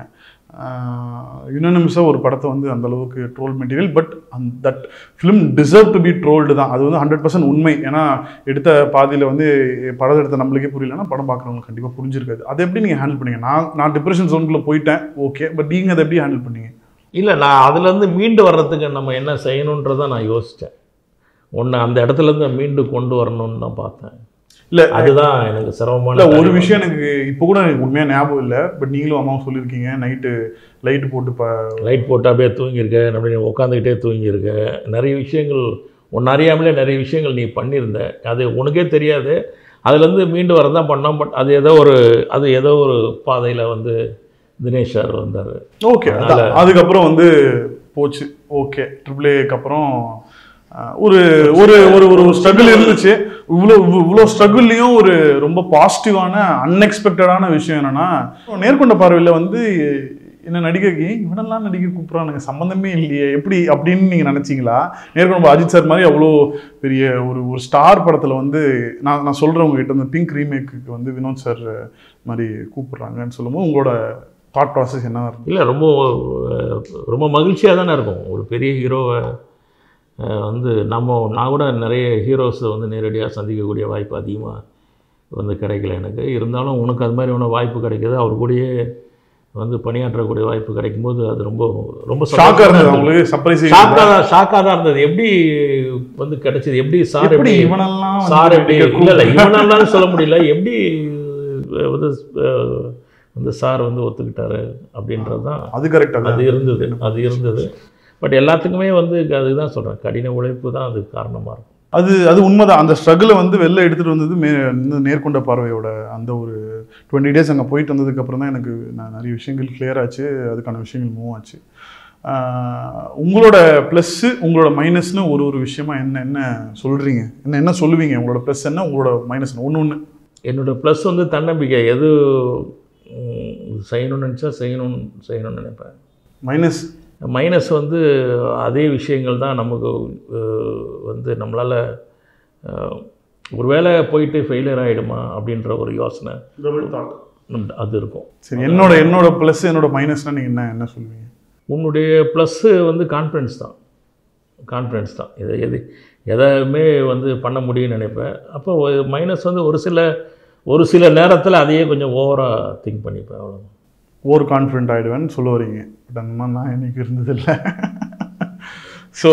யுனானிமஸாக ஒரு படத்தை வந்து அந்த அளவுக்கு troll material but and that film deserve to be trolled தான் அது வந்து ஹண்ட்ரட் பர்சன்ட் உண்மை ஏன்னா எடுத்த பாதியில் வந்து படம் எடுத்த நம்மளுக்கே புரியலன்னா படம் பார்க்குறவங்களுக்கு கண்டிப்பாக புரிஞ்சிருக்காது அதை எப்படி நீங்கள் ஹேண்டில் பண்ணீங்க நான் நான் டிப்ரெஷன் ஜோனுக்குள்ளே போயிட்டேன் ஓகே பட் நீங்கள் அதை எப்படி ஹேண்டில் பண்ணீங்க இல்லை நான் அதுலேருந்து மீண்டு வர்றதுக்கு நம்ம என்ன செய்யணுன்றதை நான் யோசித்தேன் ஒன்று அந்த இடத்துலேருந்து மீண்டு கொண்டு வரணும்னு தான் பார்த்தேன் இல்லை அதுதான் எனக்கு சிரமமான இல்ல ஒரு காரியம். விஷயம் எனக்கு இப்போ கூட எனக்கு உண்மையா ஞாபகம் இல்லை பட் நீங்களும் அம்மாவும் சொல்லியிருக்கீங்க நைட்டு லைட் போட்டு ப லைட் போட்டு அப்படியே தூங்கியிருக்க அப்படி உட்காந்துக்கிட்டே தூங்கியிருக்க நிறைய விஷயங்கள் உன்னை அறியாமலே நிறைய விஷயங்கள் நீ பண்ணியிருந்த அது உனக்கே தெரியாது அதுலேருந்து மீண்டு வரதான் பண்ணோம் பட் அது ஏதோ ஒரு அது ஏதோ ஒரு பாதையில் வந்து தினேஷ் சார் வந்தார் ஓகே அதான் அதுக்கப்புறம் வந்து போச்சு ஓகே ட்ரிபிள் ஏக்கு அப்புறம் அஹ், ஒரு ஒரு ஒரு ஒரு ஸ்ட்ரகிள் இருந்துச்சு இவ்வளோ இவ்வளோ ஸ்ட்ரகிள்லையும் ஒரு ரொம்ப பாசிட்டிவான அன்எக்ஸ்பெக்டடான விஷயம் என்னன்னா நேர்கொண்ட பார்வையில் வந்து என்ன நடிக்க ஏன் இவனெல்லாம் நடிக்க கூப்பிட்றானுங்க சம்மந்தமே இல்லையே எப்படி அப்படின்னு நீங்கள் நினச்சிங்களா நேர்கொண்டு அஜித் சார் மாதிரி அவ்வளோ பெரிய ஒரு ஒரு ஸ்டார் படத்தில் வந்து நான் நான் சொல்கிறவங்க கிட்ட இந்த பிங்க் ரீமேக்கு வந்து வினோத் சார் மாதிரி கூப்பிட்றாங்கன்னு சொல்லும்போது உங்களோட தாட் ப்ராசஸ் என்ன இருக்கும் இல்லை ரொம்ப அஹ், ரொம்ப மகிழ்ச்சியாக தானே இருக்கும் ஒரு பெரிய ஹீரோவை அஹ், வந்து நம்ம நான் கூட நிறைய ஹீரோஸை வந்து நேரடியாக சந்திக்கக்கூடிய வாய்ப்பு அதிகமாக வந்து கிடைக்கல எனக்கு இருந்தாலும் உனக்கு அது மாதிரி ஒன்று வாய்ப்பு கிடைக்கிது அவர் கூடயே வந்து பணியாற்றக்கூடிய வாய்ப்பு கிடைக்கும்போது அது ரொம்ப ரொம்ப ஷாக்காக இருந்தது அவங்களுக்கு சர்ப்ரைஸ் ஷாக்காக தான் ஷாக்காக தான் இருந்தது எப்படி வந்து கிடைச்சது எப்படி சார் எப்படி எப்படி இவனெல்லாம் வந்து சார் எப்படி நடிக்க இல்லை இல்லை இவனாலும் சொல்ல முடியல எப்படி அஹ், வந்து அஹ், வந்து சார் வந்து ஒத்துக்கிட்டாரு அப்படின்றது தான் அது கரெக்டாக அது இருந்தது அது இருந்தது பட் எல்லாத்துக்குமே வந்து அதுதான் சொல்கிறேன் கடின உழைப்பு தான் அது காரணமாக இருக்கும் அது அது உண்மைதான் அந்த ஸ்ட்ரகிளை வந்து வெளில எடுத்துகிட்டு வந்தது மே இந்த நேர்கொண்ட பார்வையோட அந்த ஒரு டுவெண்ட்டி டேஸ் அங்கே போயிட்டு வந்ததுக்கப்புறம் தான் எனக்கு நான் நிறைய விஷயங்கள் clear ஆச்சு அதுக்கான விஷயங்கள் மூவ் ஆச்சு ஆஹ் உங்களோட ப்ளஸ்ஸு உங்களோட மைனஸ்னு ஒரு ஒரு விஷயமா என்ன என்ன சொல்கிறீங்க என்ன என்ன சொல்லுவீங்க உங்களோட ப்ளஸ் என்ன உங்களோட மைனஸ் ஒன்று ஒன்று என்னோடய ப்ளஸ் வந்து தன்னம்பிக்கை எது ம், செய்யணும்னு நினச்சா செய்யணும்னு செய்யணும்னு நினைப்பேன் மைனஸ் மைனஸ் வந்து அதே விஷயங்கள் தான் நமக்கு அஹ், வந்து நம்மளால் ஒருவேளை போயிட்டு ஃபெயிலியர் ஆகிடுமா அப்படின்ற ஒரு யோசனை நம்- அது இருக்கும் சரி என்னோட என்னோட ப்ளஸ் என்னோட மைனஸ்னால் நீங்கள் என்ன என்ன சொல்லுவீங்க உன்னுடைய ப்ளஸ்ஸு வந்து கான்ஃபிடென்ஸ் தான் கான்ஃபிடென்ஸ் தான் எது எது எதையுமே வந்து பண்ண முடியும்னு நினைப்பேன் அப்போ மைனஸ் வந்து ஒரு சில ஒரு சில நேரத்தில் அதையே கொஞ்சம் ஓவராக திங்க் பண்ணிப்பேன் அவ்வளோ ஓவர் கான்ஃபிடென்ட் ஆகிடுவேன்னு சொல்ல வரீங்க பட் அந்த மாதிரி நான் எனக்கு இருந்ததில்லை ஸோ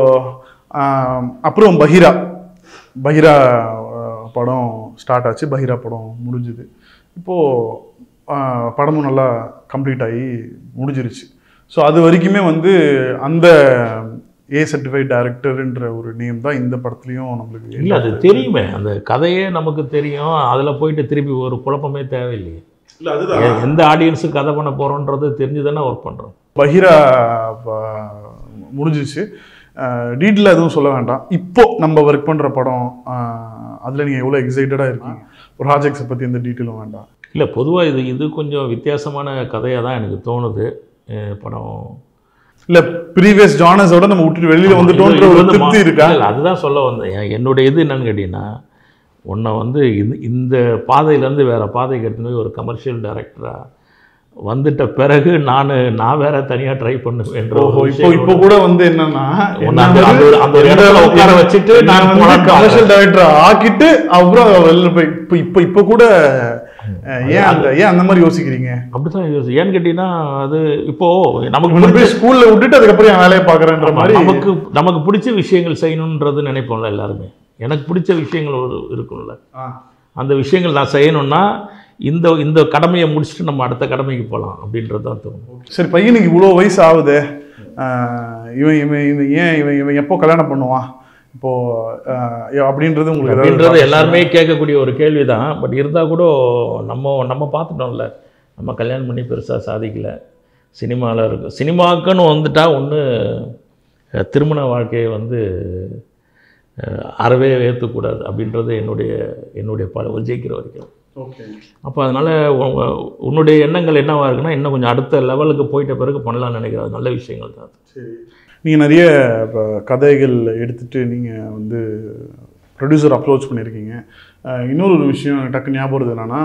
அப்புறம் பஹீரா பஹீரா ஆஹ், படம் ஸ்டார்ட் ஆச்சு பஹீரா படம் முடிஞ்சுது இப்போது படமும் நல்லா கம்ப்ளீட் ஆகி முடிஞ்சிருச்சு ஸோ அது வரைக்குமே வந்து அந்த ஏ சர்டிஃபைட் டைரக்டர்ன்ற ஒரு நேம் தான் இந்த படத்துலையும் நம்மளுக்கு இல்லை அது தெரியுமே அந்த கதையே நமக்கு தெரியும் அதில் போயிட்டு திருப்பி ஒரு குழப்பமே தேவையில்லையே இல்லை அதுதான் எ- எந்த ஆடியன்ஸுக்கு கதை பண்ண போகிறோன்றது தெரிஞ்சு தானே ஒர்க் பண்ணுறோம் பஹீரா ப- முடிஞ்சிச்சு டீட்டெயிலாக எதுவும் சொல்ல வேண்டாம் இப்போ நம்ம ஒர்க் பண்ணுற படம் அதில் நீங்கள் எவ்வளோ எக்ஸைட்டடாக இருக்கீங்க ப்ராஜெக்ட்ஸை பற்றி எந்த டீட்டெயிலும் வேண்டாம் இல்லை பொதுவாக இது இது கொஞ்சம் வித்தியாசமான கதையாக தான் எனக்கு தோணுது அஹ் படம் இல்லை ப்ரீவியஸ் ஜானஸோட நம்ம விட்டுட்டு வெளியில் வந்துட்டோன்ற இது ஒரு வந்து மா- திருப்தி இருக்கா இல்ல, அதுதான் சொல்ல வந்தேன் என் என்னுடைய இது என்னன்னு கேட்டிங்கன்னா உன்னை வந்து இந்த இந்த பாதையிலேருந்து வேறு பாதைக்கு எடுத்துன்னு போய் ஒரு கமர்ஷியல் டைரக்டராக வந்துட்ட பிறகு நான் நான் வேற தனியாக ட்ரை பண்ணுவேன்ற ஒரு ஓஹோ இப்போ விஷயம் இப்போ கூட வந்து என்னன்னா உன்னை அந்த- அந்த ஒரு- அந்த ஒரு இடத்துல உட்கார வச்சுட்டு நான் போலான்னு கமர்ஷியல் டைரக்டர் ஆக்கிட்டு அப்புறம் வெளில போய் இப்போ இப்போ இப்போ கூட அஹ், ஏன் அந்த ஏன் அந்த மாதிரி யோசிக்கிறீங்க அப்படிதான் யோசி ஏன்னு கேட்டிங்கன்னா அது இப்போது நமக்கு கொண்டு பிடிச்ச போய் ஸ்கூல்ல விட்டுட்டு அதுக்கப்புறம் என் வேலையை பார்க்குறேன்ற மாதிரி நமக்கு நமக்கு பிடிச்ச விஷயங்கள் செய்யணுன்றது நினைப்போம்ல எல்லாருமே எனக்கு பிடிச்ச விஷயங்கள் ஒரு இருக்கும்ல ஆ. அந்த விஷயங்கள் நான் செய்யணும்னா இந்த இந்த கடமையை முடிச்சுட்டு நம்ம அடுத்த கடமைக்கு போகலாம் அப்படின்றது தான் தோணும் சரி பையனுக்கு இவ்வளோ வயசு ஆகுது இவன் இவன் இவன் ஏன் இவன் இவன் எப்போ கல்யாணம் பண்ணுவான் இப்போ ஆஹ், அப்படின்றது உங்களுக்கு ஏதாவது அப்படின்றது thoughts எல்லாருமே கேட்கக்கூடிய ஒரு கேள்வி தான் பட் இருந்தால் கூட நம்ம நம்ம பார்த்துட்டோம்ல நம்ம கல்யாணம் பண்ணி பெருசாக சாதிக்கல சினிமாவில் இருக்கு சினிமாக்குன்னு வந்துட்டா ஒன்று திருமண வாழ்க்கையை வந்து அஹ், அறவே ஏற்றக்கூடாது அப்படின்றது என்னுடைய என்னுடைய பல ஜெயிக்கிற வரைக்கும் ஓகே அப்போ அதனால் உன்னுடைய எண்ணங்கள் என்னவா இருக்குன்னா இன்னும் கொஞ்சம் அடுத்த லெவலுக்கு போயிட்ட பிறகு பண்ணலாம்னு நினைக்கிற அது நல்ல விஷயங்கள் தான் சரி நீங்கள் நிறைய இப்போ கதைகள் எடுத்துட்டு நீங்கள் வந்து ப்ரொடியூசர் அப்ரோச் பண்ணியிருக்கீங்க ஆஹ், இன்னொரு ஒரு விஷயம் எனக்கு டக்கு ஞாபகம் வருது என்னன்னா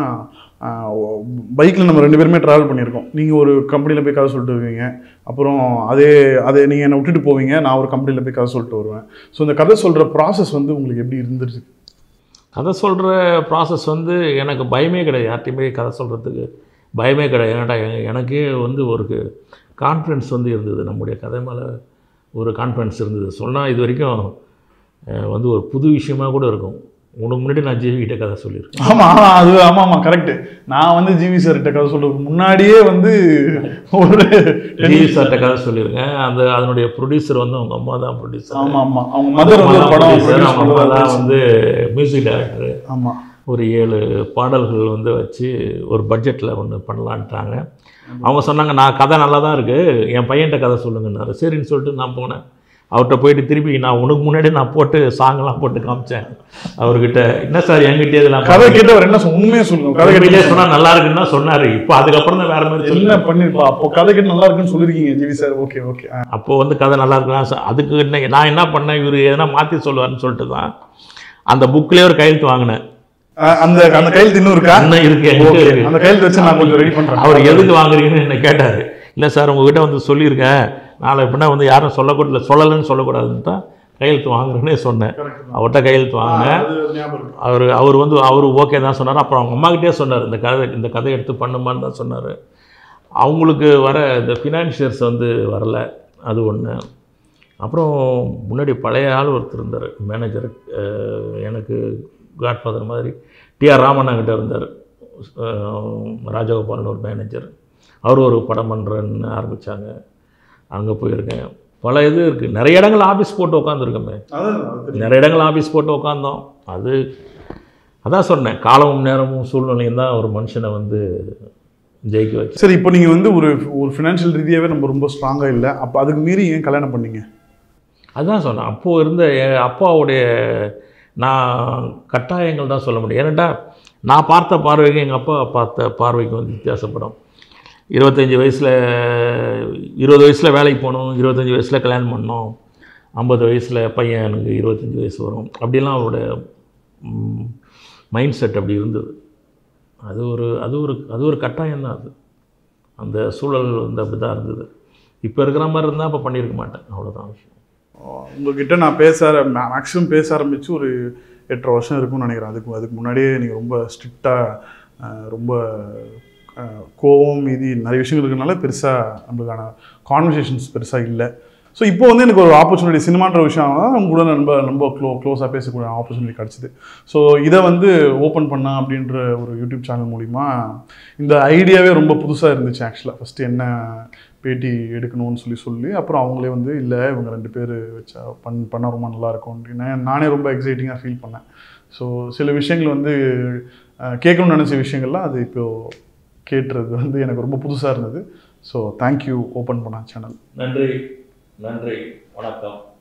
பைக்கில் நம்ம ரெண்டு பேருமே ட்ராவல் பண்ணியிருக்கோம் நீங்கள் ஒரு கம்பெனியில் போய் கதை சொல்லிட்டு வருவீங்க அப்புறம் அதே அதே நீங்கள் என்னை விட்டுட்டு போவீங்க நான் ஒரு கம்பெனியில் போய் கதை சொல்லிட்டு வருவேன் ஸோ இந்த கதை சொல்கிற ப்ராசஸ் வந்து உங்களுக்கு எப்படி இருந்துருச்சு கதை சொல்கிற ப்ராசஸ் வந்து எனக்கு பயமே கிடையாது யார்ட்டையுமே கதை சொல்கிறதுக்கு பயமே கிடையாது ஏன்னாடா எ- எனக்கே வந்து ஒரு கான்ஃபிடென்ஸ் வந்து இருந்தது நம்முடைய கதை மேலே ஒரு கான்ஃபிடென்ஸ் இருந்தது சொன்னால் இது வரைக்கும் அஹ், வந்து ஒரு புது விஷயமா கூட இருக்கும் உனக்கு முன்னாடி நான் ஜிவி கிட்ட கதை சொல்லியிருக்கேன் ஆமாம் ஆமாம் அது ஆமாம் ஆமாம் கரெக்டு நான் வந்து ஜிவி சார்கிட்ட கதை சொல்றதுக்கு முன்னாடியே வந்து ஒரு ஜிவி சார்கிட்ட கதை சொல்லியிருக்கேன் அந்த அதனுடைய ப்ரொடியூசர் வந்து அவங்க அம்மா தான் ப்ரொடியூசர் ஆமாம் ஆமாம் அவங்க மதர் வந்து ஒரு படம் produce அவங்க அம்மா தான் பண்ணதா வந்து மியூசிக் டைரக்டர் ஆமாம் ஒரு ஏழு பாடல்கள் வந்து வச்சு ஒரு பட்ஜெட்டில் ஒன்று பண்ணலான்ட்டாங்க அவங்க சொன்னாங்க நான் கதை நல்லா தான் இருக்குது என் பையன்கிட்ட கதை சொல்லுங்கன்னாரு சரின்னு சொல்லிட்டு நான் போனேன் அவர்கிட்ட போயிட்டு திருப்பி நான் உனக்கு முன்னாடி நான் போட்டு சாங்கெல்லாம் போட்டு காமிச்சேன் அவர்கிட்ட என்ன சார் என்கிட்ட இதெல்லாம் கதை கேட்டவர் என்ன சொன்ன உண்மையை சொல்லுங்க கதை உண்மையிலே கேட்டு சொன்னா நல்லா இருக்குன்னு தான் சொன்னாரு இப்போ அதுக்கப்புறம் தான் வேற மாதிரி என்ன சொன்னாரு. பண்ணிருப்பா அப்போ கதை கேட்டு நல்லா இருக்குன்னு சொல்லிருக்கீங்க ஜிவி சார் ஓகே ஓகே அப்போ வந்து கதை நல்லா இருக்குன்னா ச- அதுக்கு என்ன நான் என்ன பண்ணேன் இவர் எதனா மாற்றி சொல்லுவாருன்னு சொல்லிட்டு தான் அந்த புக்லேயே ஒரு கையெழுத்து வாங்கினேன் அந்த அந்த கையெழுத்து இன்னும் இருக்கா இன்னும் இருக்கு என்கிட்ட ஓகே இருக்கு. அந்த கையெழுத்து வச்சு நான் கொஞ்சம் ரெடி பண்றேன் அவர் எதுக்கு வாங்குறீங்கன்னு என்ன கேட்டார் இல்லை சார் உங்ககிட்ட வந்து சொல்லியிருக்கேன் நாளை பின்ன வந்து யாரும் சொல்லக்கூடாது சொல்லலைன்னு சொல்லக்கூடாதுன்னு தான் கையெழுத்து வாங்குறேன்னே சொன்னேன் அவர்கிட்ட கையெழுத்து வாங்கினேன் அது ஞாபகம் இருக்கு. அவர் அவர் வந்து அவர் ஓகே தான் சொன்னார் அப்புறம் அவங்க அம்மாக்கிட்டே சொன்னார் இந்த கதை இந்த கதை எடுத்து பண்ணுமான்னு தான் சொன்னார் அவங்களுக்கு வர இந்த ஃபினான்ஷியர்ஸ் வந்து வரல அது ஒன்று அப்புறம் முன்னாடி பழைய ஆள் ஒருத்தர் இருந்தார் மேனேஜர் எனக்கு காட்ஃபாதர் மாதிரி டிஆர் ராமண்ணாங்கிட்ட இருந்தார் ராஜகோபால்னு ஒரு மேனேஜர் அவர் ஒரு படம் பண்ணுறேன்னு ஆரம்பித்தாங்க அங்கே போயிருக்கேன் பல இது இருக்குது நிறைய இடங்கள் ஆஃபீஸ் போட்டு உட்காந்துருக்கோமே அதான் அது தெரியும். நிறைய இடங்கள் ஆஃபீஸ் போட்டு உட்காந்தோம் அது அதான் சொன்னேன் காலமும் நேரமும் சூழ்நிலையும் தான் ஒரு மனுஷனை வந்து ஜெயிக்க வைக்கும் சரி இப்போ நீங்க வந்து ஒரு ஒரு ஃபினான்ஷியல் ரீதியாவே நம்ம ரொம்ப ஸ்ட்ராங்கா இல்லை அப்போ அதுக்கு மீறி ஏன் கல்யாணம் பண்ணீங்க அதான் சொன்னேன் அப்போது இருந்த என் அப்பாவுடைய நான் கட்டாயங்கள் தான் சொல்ல முடியும் ஏன்னாட்டா நான் பார்த்த பார்வைக்கு எங்கள் அப்பா பார்த்த பார்வைக்கு வந்து வித்தியாசப்படும் இருபத்தஞ்சி வயசில் இருபது வயசில் வேலைக்கு போகணும் இருபத்தஞ்சி வயசில் கல்யாணம் பண்ணணும் ஐம்பது வயசில் பையன் எனக்கு இருபத்தஞ்சி வயசு வரும் அப்படிலாம் அவருடைய மைண்ட் செட் அப்படி இருந்தது அது ஒரு அது ஒரு அது ஒரு கட்டாயம் தான் அது அந்த சூழல் வந்து அப்படி தான் இருந்தது இப்போ இருக்கிற மாதிரி இருந்தால் அப்போ பண்ணியிருக்க மாட்டேன் அவ்வளோதான் விஷயம் உங்ககிட்ட நான் பேச மேக்ஸிமம் பேச ஆரம்பிச்சு ஒரு எட்டரை வருஷம் இருக்கும்னு நினைக்கிறேன் அதுக்கு அதுக்கு முன்னாடியே நீங்கள் ரொம்ப ஸ்ட்ரிக்டாக ரொம்ப அஹ், கோவம் மீதி நிறைய விஷயங்கள் இருக்கனால பெருசாக நம்மளுக்கான கான்வர்சேஷன்ஸ் பெருசாக இல்லை ஸோ இப்போ வந்து எனக்கு ஒரு ஆப்பர்ச்சுனிட்டி சினிமான்ற விஷயம் அவங்க கூட ரொம்ப ரொம்ப க்ளோ க்ளோஸாக பேசக்கூடிய ஆப்பர்ச்சுனிட்டி கிடச்சிது ஸோ இதை வந்து ஓப்பன் பண்ணா அப்படின்ற ஒரு யூடியூப் சேனல் மூலிமா இந்த ஐடியாவே ரொம்ப புதுசாக இருந்துச்சு ஆக்சுவலாக ஃபஸ்ட்டு என்ன பேட்டி எடுக்கணும்னு சொல்லி சொல்லி அப்புறம் அவங்களே வந்து இல்லை இவங்க ரெண்டு பேர் வச்சா பண் பண்ண ரொம்ப நல்லா இருக்கும் அப்படின்னு நானே ரொம்ப எக்ஸைட்டிங்காக ஃபீல் பண்ணேன் ஸோ சில விஷயங்கள் வந்து அஹ், கேட்கணும்னு நினச்ச விஷயங்கள்லாம் அது இப்போ கேட்டுறது வந்து எனக்கு ரொம்ப புதுசாக இருந்தது ஸோ தேங்க்யூ ஓப்பன் பண்ண சேனல் நன்றி நன்றி வணக்கம்